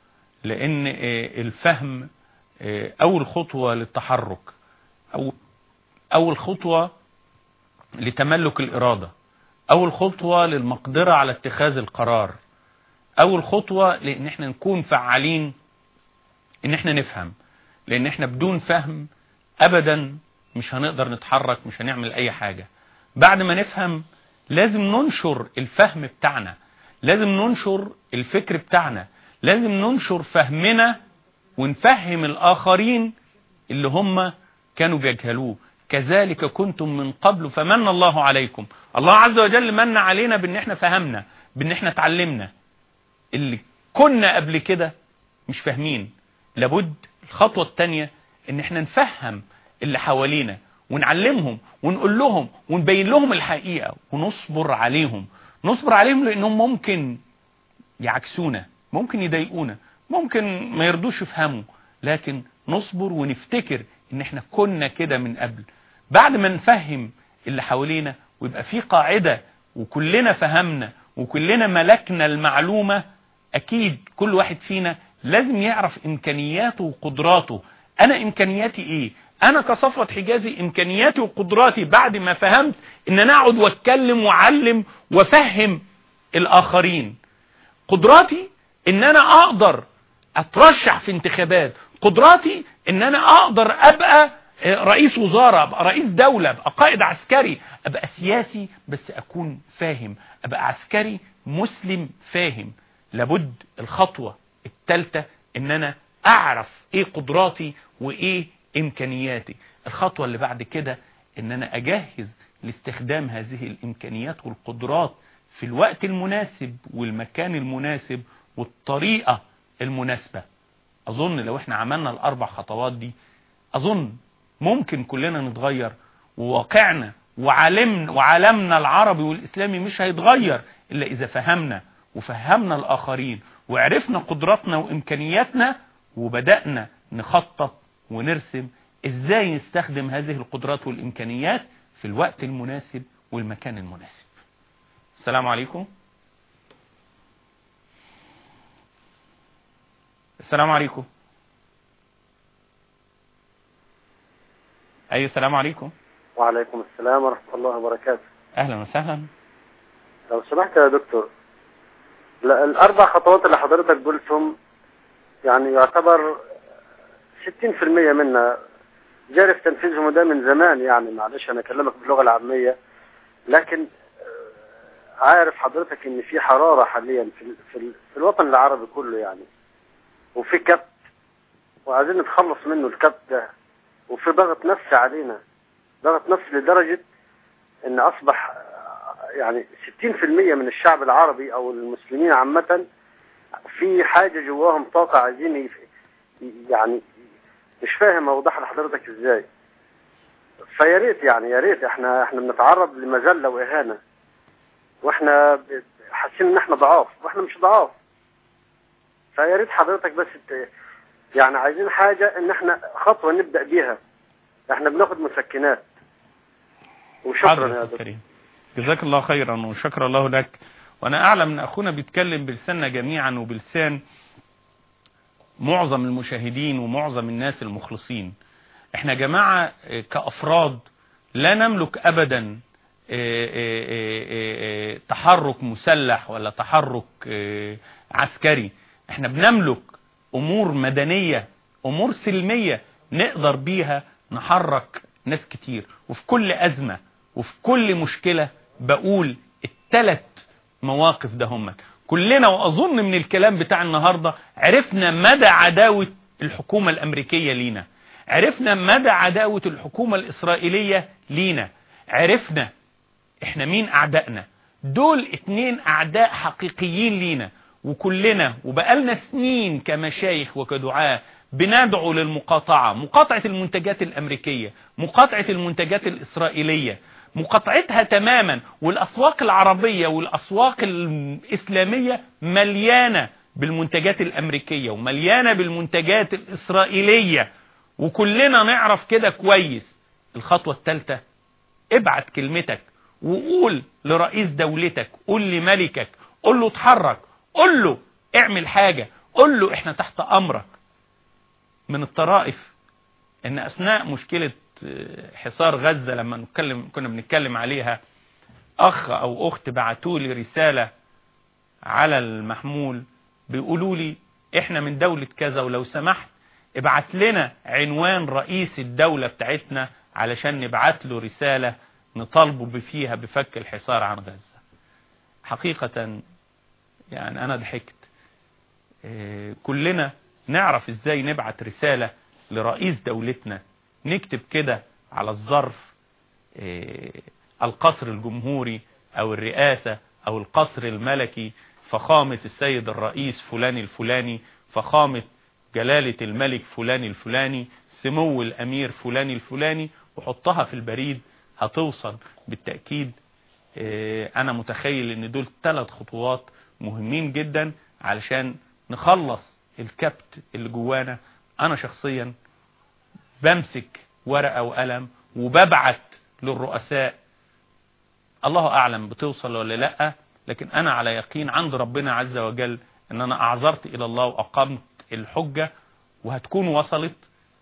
لان آه، الفهم آه، اول خطوة للتحرك أو اول خطوة لتملك الارادة اول خطوة للمقدرة على اتخاذ القرار اول خطوة لان احنا نكون فعالين ان احنا نفهم لان احنا بدون فهم ابدا مش هنقدر نتحرك مش هنعمل اي حاجة بعد ما نفهم لازم ننشر الفهم بتاعنا لازم ننشر الفكر بتاعنا لازم ننشر فهمنا ونفهم الاخرين اللي هم كانوا بيجهلوه كذلك كنتم من قبل فمن الله عليكم الله عز وجل من علينا بان احنا فهمنا بان احنا اتعلمنا اللي كنا قبل كده مش فاهمين لابد الخطوة التانية ان احنا نفهم اللي حوالينا ونعلمهم ونقول لهم ونبين لهم الحقيقة ونصبر عليهم نصبر عليهم لانهم ممكن يعكسونا ممكن يضايقونا ممكن ما يرضوش يفهموا لكن نصبر ونفتكر ان احنا كنا كده من قبل بعد ما نفهم اللي حوالينا ويبقى في قاعدة وكلنا فهمنا وكلنا ملكنا المعلومة اكيد كل واحد فينا لازم يعرف امكانياته وقدراته انا امكانياتي ايه انا كصفوة حجازي امكانياتي وقدراتي بعد ما فهمت ان انا اقعد واتكلم واعلم وافهم الاخرين قدراتي ان انا اقدر اترشح في انتخابات قدراتي ان انا اقدر ابقى رئيس وزارة ابقى رئيس دولة ابقى قائد عسكري ابقى سياسي بس اكون فاهم ابقى عسكري مسلم فاهم لابد الخطوة الثالثة ان انا اعرف ايه قدراتي وايه امكانياتي الخطوة اللي بعد كده ان انا اجهز لاستخدام هذه الامكانيات والقدرات في الوقت المناسب والمكان المناسب والطريقة المناسبة اظن لو احنا عملنا الاربع خطوات دي اظن ممكن كلنا نتغير وواقعنا وعالمنا وعالمنا العربي والاسلامي مش هيتغير الا اذا فهمنا وفهمنا الاخرين وعرفنا قدراتنا وامكانياتنا وبدأنا نخطط ونرسم ازاي نستخدم هذه القدرات والامكانيات في الوقت المناسب والمكان المناسب السلام عليكم السلام عليكم اي السلام عليكم وعليكم السلام ورحمة الله وبركاته اهلا وسهلا لو سمحت يا دكتور لا، الأربع خطوات اللي حضرتك قلتهم يعني يعتبر 60% منها جاري في تنفيذهم ده من زمان يعني معلش أنا أكلمك باللغة العامية لكن آه، عارف حضرتك إن في حرارة حاليا في, ال- في, ال- في الوطن العربي كله يعني وفي كبت وعايزين نتخلص منه الكبت ده وفي ضغط نفسي علينا ضغط نفسي لدرجة ان اصبح آه، يعني 60% من الشعب العربي او المسلمين عامة في حاجة جواهم طاقة عايزين يف- يعني مش فاهم اوضح لحضرتك ازاي فيا ريت يعني يا ريت احنا احنا بنتعرض لمذلة واهانة واحنا ب- حاسين ان احنا ضعاف واحنا مش ضعاف فيا ريت حضرتك بس ت- يعني عايزين حاجة ان احنا خطوة نبدأ بيها احنا بناخد مسكنات وشكرا حاضر يا يا دكتور كريم جزاك الله خيرا وشكر الله لك وانا اعلم ان اخونا بيتكلم بلساننا جميعا وبلسان معظم المشاهدين ومعظم الناس المخلصين احنا يا جماعة اه، كافراد لا نملك ابدا اه، اه، اه، اه، تحرك مسلح ولا تحرك اه، عسكري احنا بنملك امور مدنية امور سلمية نقدر بيها نحرك ناس كتير وفي كل ازمة وفي كل مشكلة بقول التلت مواقف ده هم كلنا واظن من الكلام بتاع النهاردة عرفنا مدى عداوة الحكومة الامريكية لينا عرفنا مدى عداوة الحكومة الاسرائيلية لينا عرفنا احنا مين اعدائنا دول اتنين اعداء حقيقيين لينا وكلنا وبقالنا سنين كمشايخ وكدعاة بندعو للمقاطعة مقاطعة المنتجات الامريكية مقاطعة المنتجات الاسرائيلية مقاطعتها تماما والاسواق العربية والاسواق الاسلامية مليانة بالمنتجات الامريكية ومليانة بالمنتجات الاسرائيلية وكلنا نعرف كده كويس الخطوة الثالثة ابعت كلمتك وقول لرئيس دولتك قول لملكك قول له اتحرك قول له اعمل حاجة قول له احنا تحت امرك من الطرائف ان اثناء مشكلة حصار غزة لما نتكلم كنا بنتكلم عليها اخ او اخت بعتوا لي رسالة على المحمول بيقولوا لي احنا من دولة كذا ولو سمحت ابعت لنا عنوان رئيس الدولة بتاعتنا علشان نبعت له رسالة نطالبه فيها بفك الحصار عن غزة حقيقة يعني انا ضحكت اه كلنا نعرف ازاي نبعت رسالة لرئيس دولتنا نكتب كده على الظرف اه القصر الجمهوري او الرئاسة او القصر الملكي فخامة السيد الرئيس فلان الفلاني فخامة جلالة الملك فلان الفلاني سمو الامير فلان الفلاني وحطها في البريد هتوصل بالتأكيد اه انا متخيل ان دول ثلاث خطوات مهمين جدا علشان نخلص الكبت اللي جوانا انا شخصيا بمسك ورقة وقلم وببعت للرؤساء الله اعلم بتوصل ولا لا لكن انا على يقين عند ربنا عز وجل ان انا اعذرت الى الله واقمت الحجة وهتكون وصلت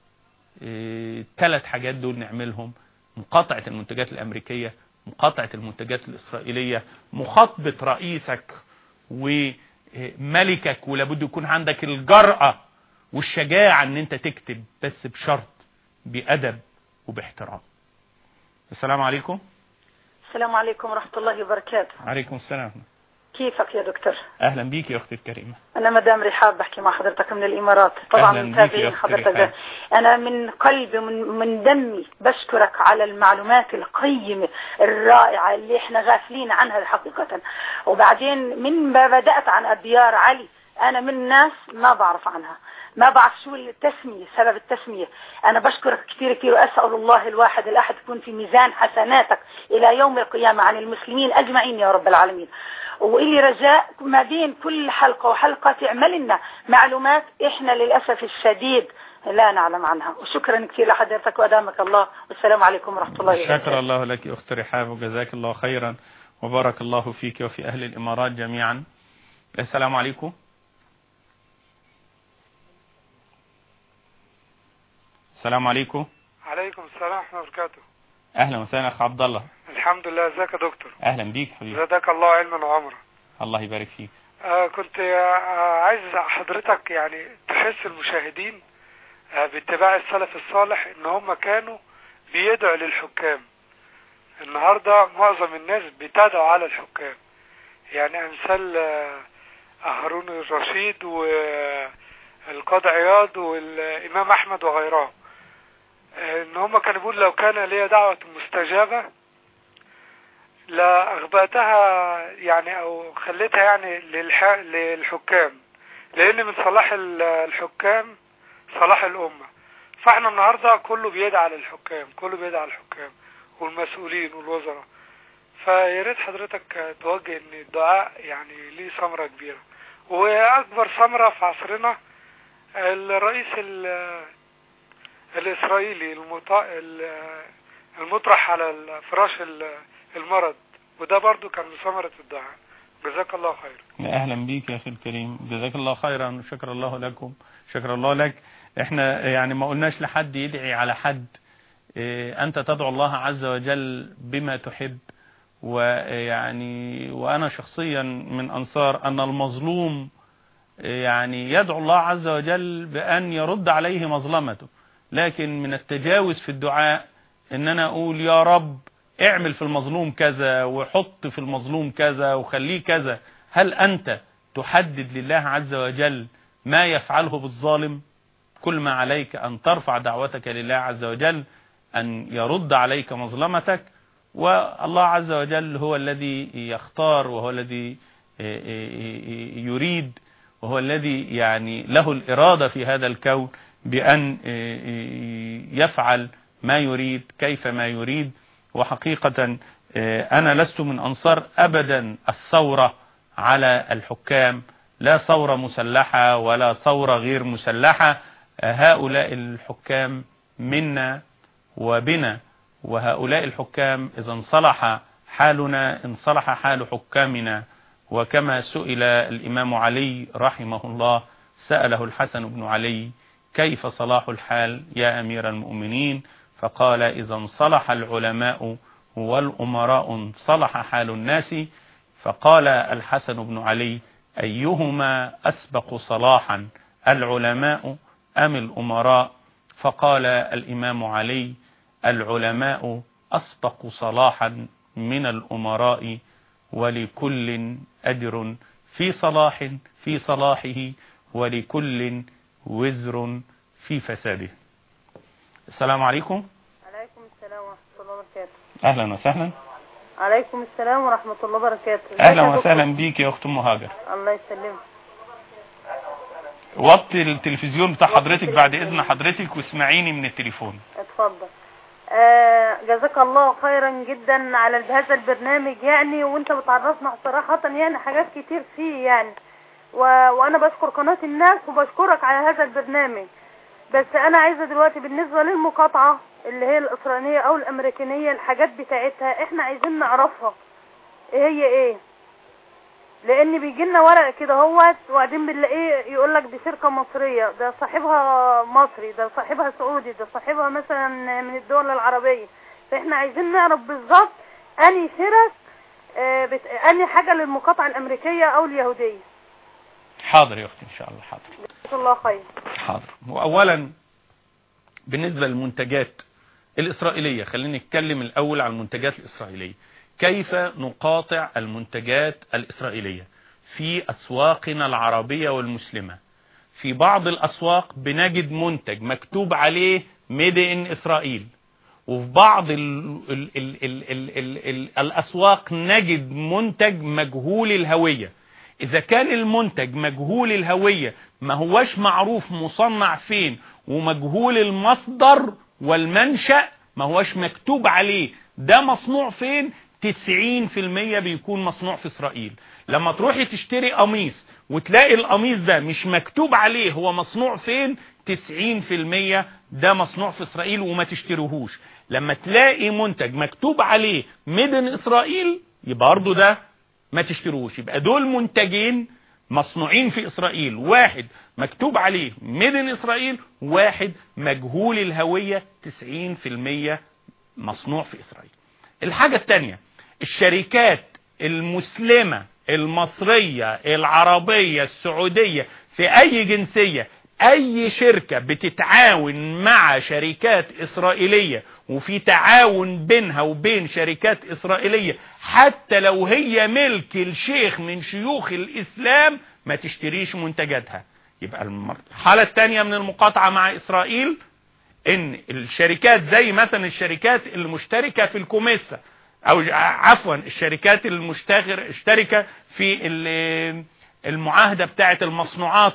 ثلاث حاجات دول نعملهم مقاطعة المنتجات الامريكية مقاطعة المنتجات الاسرائيلية مخاطبة رئيسك وملكك ولابد يكون عندك الجرأة والشجاعة ان انت تكتب بس بشرط بأدب وباحترام السلام عليكم السلام عليكم ورحمة الله وبركاته عليكم السلام كيفك يا دكتور اهلا بيك يا اختي الكريمة انا مدام رحاب بحكي مع حضرتك من الامارات طبعا أهلاً بيك يا متابعين أختي حضرتك رحاب. ده. انا من قلبي من, من دمي بشكرك على المعلومات القيمة الرائعة اللي احنا غافلين عنها حقيقة وبعدين من ما بدأت عن الديار علي انا من ناس ما بعرف عنها ما بعرف شو التسمية سبب التسمية انا بشكرك كثير كثير واسأل الله الواحد الاحد يكون في ميزان حسناتك الى يوم القيامة عن المسلمين اجمعين يا رب العالمين وإلي رجاء ما بين كل حلقة وحلقة تعمل لنا معلومات إحنا للأسف الشديد لا نعلم عنها وشكرا كثير لحضرتك وأدامك الله والسلام عليكم ورحمة الله وبركاته شكر الله لك أخت رحاب وجزاك الله خيرا وبارك الله فيك وفي أهل الإمارات جميعا السلام عليكم السلام عليكم عليكم السلام ورحمة الله وبركاته أهلا وسهلا أخ عبد الله الحمد لله ازيك يا دكتور أهلا بيك حبيبي زادك الله علما وعمرا الله يبارك فيك آه كنت آه عايز حضرتك يعني تحس المشاهدين آه باتباع السلف الصالح ان هم كانوا بيدعوا للحكام النهاردة معظم الناس بتدعو على الحكام يعني امثال آه هارون الرشيد والقاضي عياض والامام احمد وغيرهم ان هم كانوا بيقولوا لو كان لي دعوة مستجابة لأغبأتها يعني أو خليتها يعني للح... للحكام لأن من صلاح ال- الحكام صلاح الأمة فاحنا النهاردة كله بيدعى للحكام كله بيدعى للحكام والمسؤولين والوزراء فيا ريت حضرتك توجه ان الدعاء يعني ليه ثمرة كبيرة واكبر ثمرة في عصرنا الرئيس ال- الاسرائيلي المط... ال- المطرح على ال- فراش ال- المرض وده برضو كان من ثمرة الدعاء جزاك الله خير اهلا بيك يا اخي الكريم جزاك الله خيرا وشكر الله لكم شكر الله لك احنا يعني ما قلناش لحد يدعي على حد إيه، انت تدعو الله عز وجل بما تحب ويعني وانا شخصيا من انصار ان المظلوم إيه، يعني يدعو الله عز وجل بان يرد عليه مظلمته لكن من التجاوز في الدعاء ان انا اقول يا رب اعمل في المظلوم كذا وحط في المظلوم كذا وخليه كذا هل انت تحدد لله عز وجل ما يفعله بالظالم كل ما عليك ان ترفع دعوتك لله عز وجل ان يرد عليك مظلمتك والله عز وجل هو الذي يختار وهو الذي يريد وهو الذي يعني له الإرادة في هذا الكون بأن يفعل ما يريد كيف ما يريد وحقيقة أنا لست من أنصار أبدا الثورة على الحكام لا ثورة مسلحة ولا ثورة غير مسلحة هؤلاء الحكام منا وبنا وهؤلاء الحكام إذا انصلح حالنا انصلح حال حكامنا وكما سئل الإمام علي رحمه الله سأله الحسن بن علي كيف صلاح الحال يا أمير المؤمنين فقال إذا انصلح العلماء والأمراء انصلح حال الناس فقال الحسن بن علي أيهما أسبق صلاحا العلماء أم الأمراء فقال الإمام علي العلماء أسبق صلاحا من الأمراء ولكل أجر في صلاح في صلاحه ولكل وزر في فساده السلام عليكم عليكم السلام ورحمة الله وبركاته أهلا وسهلا عليكم السلام ورحمة الله وبركاته أهلا وسهلا بيك يا أخت أم هاجر الله يسلمك وطي التلفزيون بتاع حضرتك بعد إذن حضرتك واسمعيني من التليفون اتفضل آه جزاك الله خيرا جدا على هذا البرنامج يعني وانت بتعرفنا صراحة يعني حاجات كتير فيه يعني و... وانا بشكر قناة الناس وبشكرك على هذا البرنامج بس انا عايزة دلوقتي بالنسبة للمقاطعة اللي هي الاسرائيلية او الامريكانية الحاجات بتاعتها احنا عايزين نعرفها ايه هي ايه لان بيجي لنا ورق كده هوت وبعدين بنلاقيه يقول لك دي شركه مصريه ده صاحبها مصري ده صاحبها سعودي ده صاحبها مثلا من الدول العربيه فاحنا عايزين نعرف بالظبط اني شرك آه بت... اني حاجه للمقاطعه الامريكيه او اليهوديه حاضر يا اختي ان شاء الله حاضر جزاك الله خير حاضر واولا بالنسبه للمنتجات الاسرائيليه خلينا نتكلم الاول عن المنتجات الاسرائيليه كيف نقاطع المنتجات الإسرائيلية في أسواقنا العربية والمسلمة في بعض الأسواق بنجد منتج مكتوب عليه ميد إن إسرائيل وفي بعض ال ال ال ال ال ال ال الأسواق نجد منتج مجهول الهوية إذا كان المنتج مجهول الهوية ما هوش معروف مصنع فين ومجهول المصدر والمنشأ ما هوش مكتوب عليه ده مصنوع فين 90% بيكون مصنوع في اسرائيل لما تروحي تشتري قميص وتلاقي القميص ده مش مكتوب عليه هو مصنوع فين 90% ده مصنوع في اسرائيل وما تشتريهوش لما تلاقي منتج مكتوب عليه ميدن اسرائيل يبقى برضه ده ما تشتروش يبقى دول منتجين مصنوعين في اسرائيل واحد مكتوب عليه ميدن اسرائيل واحد مجهول الهوية 90% مصنوع في اسرائيل الحاجة الثانية الشركات المسلمة المصرية العربية السعودية في اي جنسية اي شركة بتتعاون مع شركات اسرائيلية وفي تعاون بينها وبين شركات اسرائيلية حتى لو هي ملك الشيخ من شيوخ الاسلام ما تشتريش منتجاتها يبقى المرحلة الثانية من المقاطعة مع اسرائيل ان الشركات زي مثلا الشركات المشتركة في الكوميسا او عفوا الشركات المشتركة في المعاهدة بتاعة المصنوعات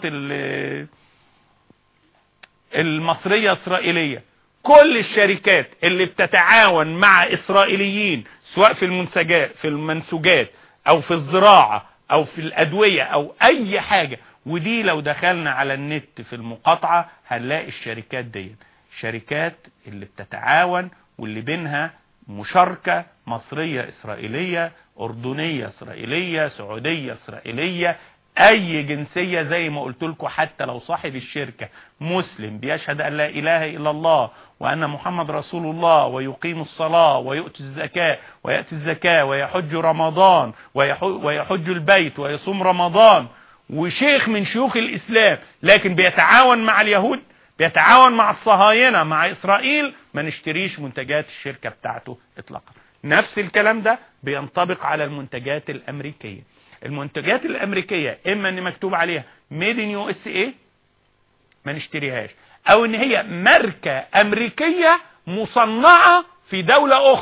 المصرية اسرائيلية كل الشركات اللي بتتعاون مع اسرائيليين سواء في المنسجات في المنسوجات او في الزراعة او في الادوية او اي حاجة ودي لو دخلنا على النت في المقاطعة هنلاقي الشركات دي شركات اللي بتتعاون واللي بينها مشاركة مصرية اسرائيلية اردنية اسرائيلية سعودية اسرائيلية اي جنسية زي ما قلت لكم حتى لو صاحب الشركة مسلم بيشهد ان لا اله الا الله وان محمد رسول الله ويقيم الصلاة ويؤتي الزكاة ويأتي الزكاة ويحج رمضان ويحج البيت ويصوم رمضان وشيخ من شيوخ الاسلام لكن بيتعاون مع اليهود بيتعاون مع الصهاينة مع اسرائيل ما نشتريش منتجات الشركة بتاعته اطلاقا نفس الكلام ده بينطبق على المنتجات الامريكية المنتجات الامريكية اما ان مكتوب عليها ميد ان يو اس اي ما نشتريهاش او ان هي ماركة امريكية مصنعة في دولة اخرى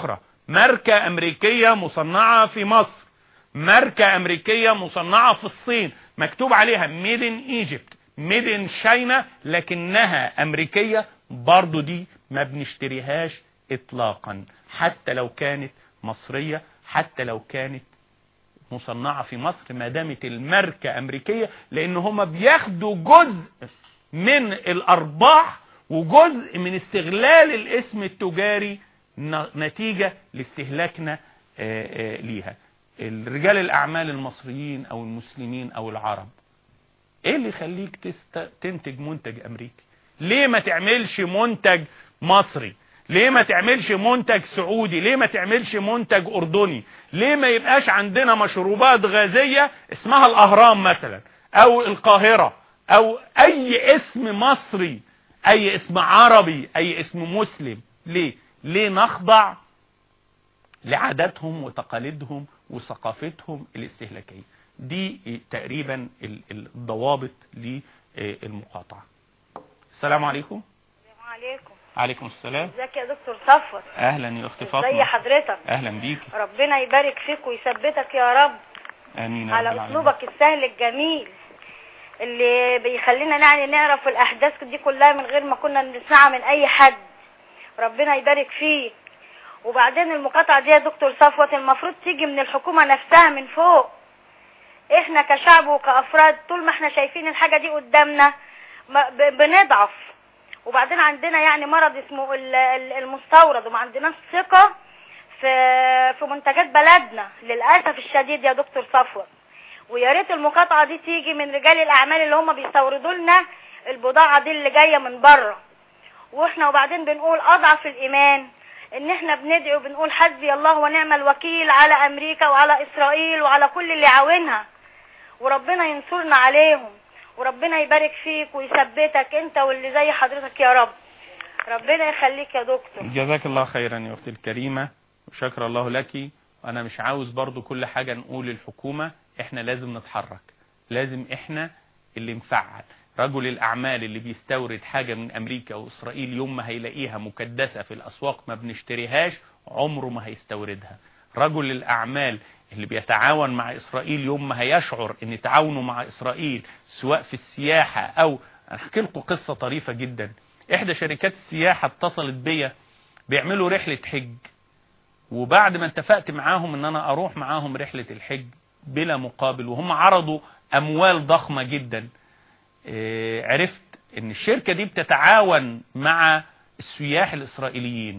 ماركة امريكية مصنعة في مصر ماركة امريكية مصنعة في الصين مكتوب عليها ميد ان ايجيبت ميد ان شاينا لكنها امريكية برضو دي ما بنشتريهاش اطلاقا حتى لو كانت مصرية حتى لو كانت مصنعة في مصر ما دامت الماركة امريكية لان هم بياخدوا جزء من الارباح وجزء من استغلال الاسم التجاري نتيجة لاستهلاكنا ليها الرجال الاعمال المصريين او المسلمين او العرب ايه اللي يخليك تست... تنتج منتج امريكي ليه ما تعملش منتج مصري ليه ما تعملش منتج سعودي ليه ما تعملش منتج اردني ليه ما يبقاش عندنا مشروبات غازية اسمها الاهرام مثلا او القاهرة او اي اسم مصري اي اسم عربي اي اسم مسلم ليه ليه نخضع لعاداتهم وتقاليدهم وثقافتهم الاستهلاكية دي تقريبا الضوابط للمقاطعة السلام عليكم السلام عليكم عليكم السلام ازيك يا دكتور صفوت اهلا يا اختي فاطمه ازي حضرتك اهلا بيك ربنا يبارك فيك ويثبتك يا رب امين يا رب على العالمين. اسلوبك السهل الجميل اللي بيخلينا يعني نعرف الاحداث دي كلها من غير ما كنا نسمعها من اي حد ربنا يبارك فيك وبعدين المقاطعة دي يا دكتور صفوت المفروض تيجي من الحكومة نفسها من فوق احنا كشعب وكأفراد طول ما احنا شايفين الحاجة دي قدامنا ما- ب- بنضعف وبعدين عندنا يعني مرض اسمه ال- ال- المستورد وما عندناش ثقة في في منتجات بلدنا للأسف الشديد يا دكتور صفوت ويا ريت المقاطعة دي تيجي من رجال الأعمال اللي هم بيستوردوا لنا البضاعة دي اللي جاية من بره واحنا وبعدين بنقول أضعف الإيمان ان احنا بندعي وبنقول حسبي الله ونعم الوكيل على امريكا وعلى اسرائيل وعلى كل اللي عاونها وربنا ينصرنا عليهم وربنا يبارك فيك ويثبتك انت واللي زي حضرتك يا رب ربنا يخليك يا دكتور جزاك الله خيرا يا اختي الكريمة وشكر الله لك وانا مش عاوز برضو كل حاجة نقول للحكومة احنا لازم نتحرك لازم احنا اللي نفعل رجل الاعمال اللي بيستورد حاجة من امريكا واسرائيل يوم ما هيلاقيها مكدسة في الاسواق ما بنشتريهاش عمره ما هيستوردها رجل الاعمال اللي بيتعاون مع اسرائيل يوم ما هيشعر ان تعاونه مع اسرائيل سواء في السياحة او انا احكي لكم قصة طريفة جدا احدى شركات السياحة اتصلت بيا بيعملوا رحلة حج وبعد ما اتفقت معاهم ان انا اروح معاهم رحلة الحج بلا مقابل وهم عرضوا اموال ضخمة جدا اه، عرفت ان الشركة دي بتتعاون مع السياح الاسرائيليين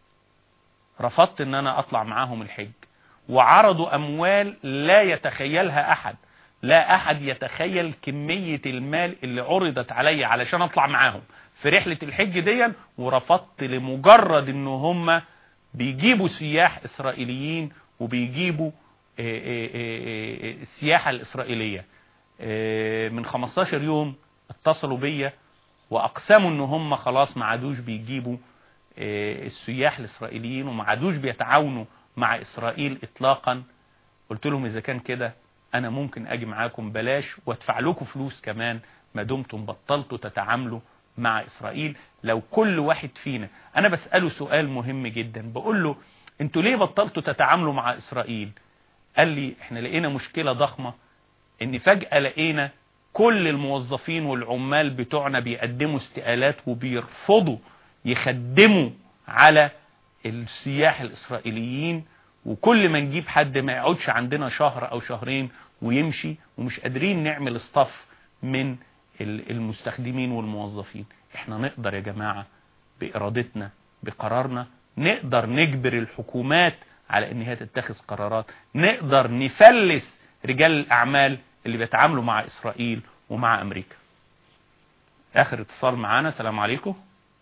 رفضت ان انا اطلع معاهم الحج وعرضوا اموال لا يتخيلها احد لا احد يتخيل كمية المال اللي عرضت علي علشان اطلع معاهم في رحلة الحج دي ورفضت لمجرد ان هم بيجيبوا سياح اسرائيليين وبيجيبوا آه، آه، آه، آه، السياحة الاسرائيلية آه، من 15 يوم اتصلوا بيا واقسموا ان هم خلاص ما عادوش بيجيبوا آه، السياح الاسرائيليين وما عادوش بيتعاونوا مع اسرائيل اطلاقا قلت لهم اذا كان كده انا ممكن اجي معاكم بلاش وادفع لكم فلوس كمان ما دمتم بطلتوا تتعاملوا مع اسرائيل لو كل واحد فينا انا بسأله سؤال مهم جدا بقول له انتوا ليه بطلتوا تتعاملوا مع اسرائيل قال لي احنا لقينا مشكلة ضخمة ان فجأة لقينا كل الموظفين والعمال بتوعنا بيقدموا استقالات وبيرفضوا يخدموا على السياح الاسرائيليين وكل ما نجيب حد ما يقعدش عندنا شهر او شهرين ويمشي ومش قادرين نعمل اصطف من ال- المستخدمين والموظفين احنا نقدر يا جماعة بارادتنا بقرارنا نقدر نجبر الحكومات على ان هي تتخذ قرارات نقدر نفلس رجال الاعمال اللي بيتعاملوا مع اسرائيل ومع امريكا اخر اتصال معانا سلام عليكم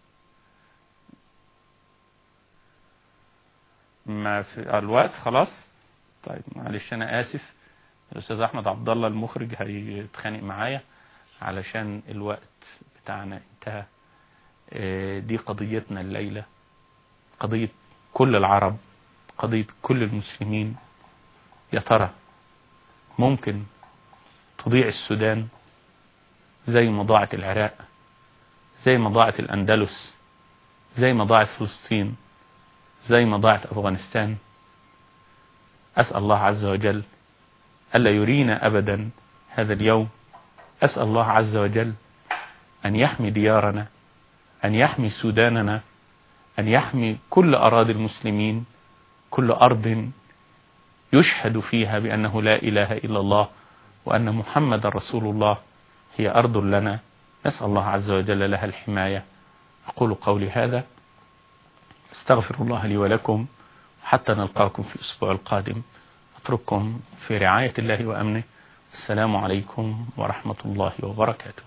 ما في الوقت خلاص طيب معلش انا اسف الاستاذ احمد عبد الله المخرج هيتخانق معايا علشان الوقت بتاعنا انتهى آه، دي قضيتنا الليلة قضية كل العرب قضية كل المسلمين يا ترى ممكن تضيع السودان زي ما ضاعت العراق زي ما ضاعت الأندلس زي ما ضاعت فلسطين زي ما ضاعت أفغانستان أسأل الله عز وجل ألا يرينا أبدا هذا اليوم أسأل الله عز وجل أن يحمي ديارنا أن يحمي سوداننا أن يحمي كل أراضي المسلمين كل أرض يشهد فيها بأنه لا إله إلا الله وأن محمد رسول الله هي أرض لنا نسأل الله عز وجل لها الحماية أقول قولي هذا استغفر الله لي ولكم حتى نلقاكم في الأسبوع القادم أترككم في رعاية الله وأمنه السلام عليكم ورحمة الله وبركاته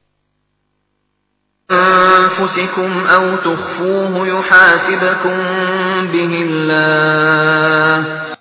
أنفسكم أو تخفوه يحاسبكم به الله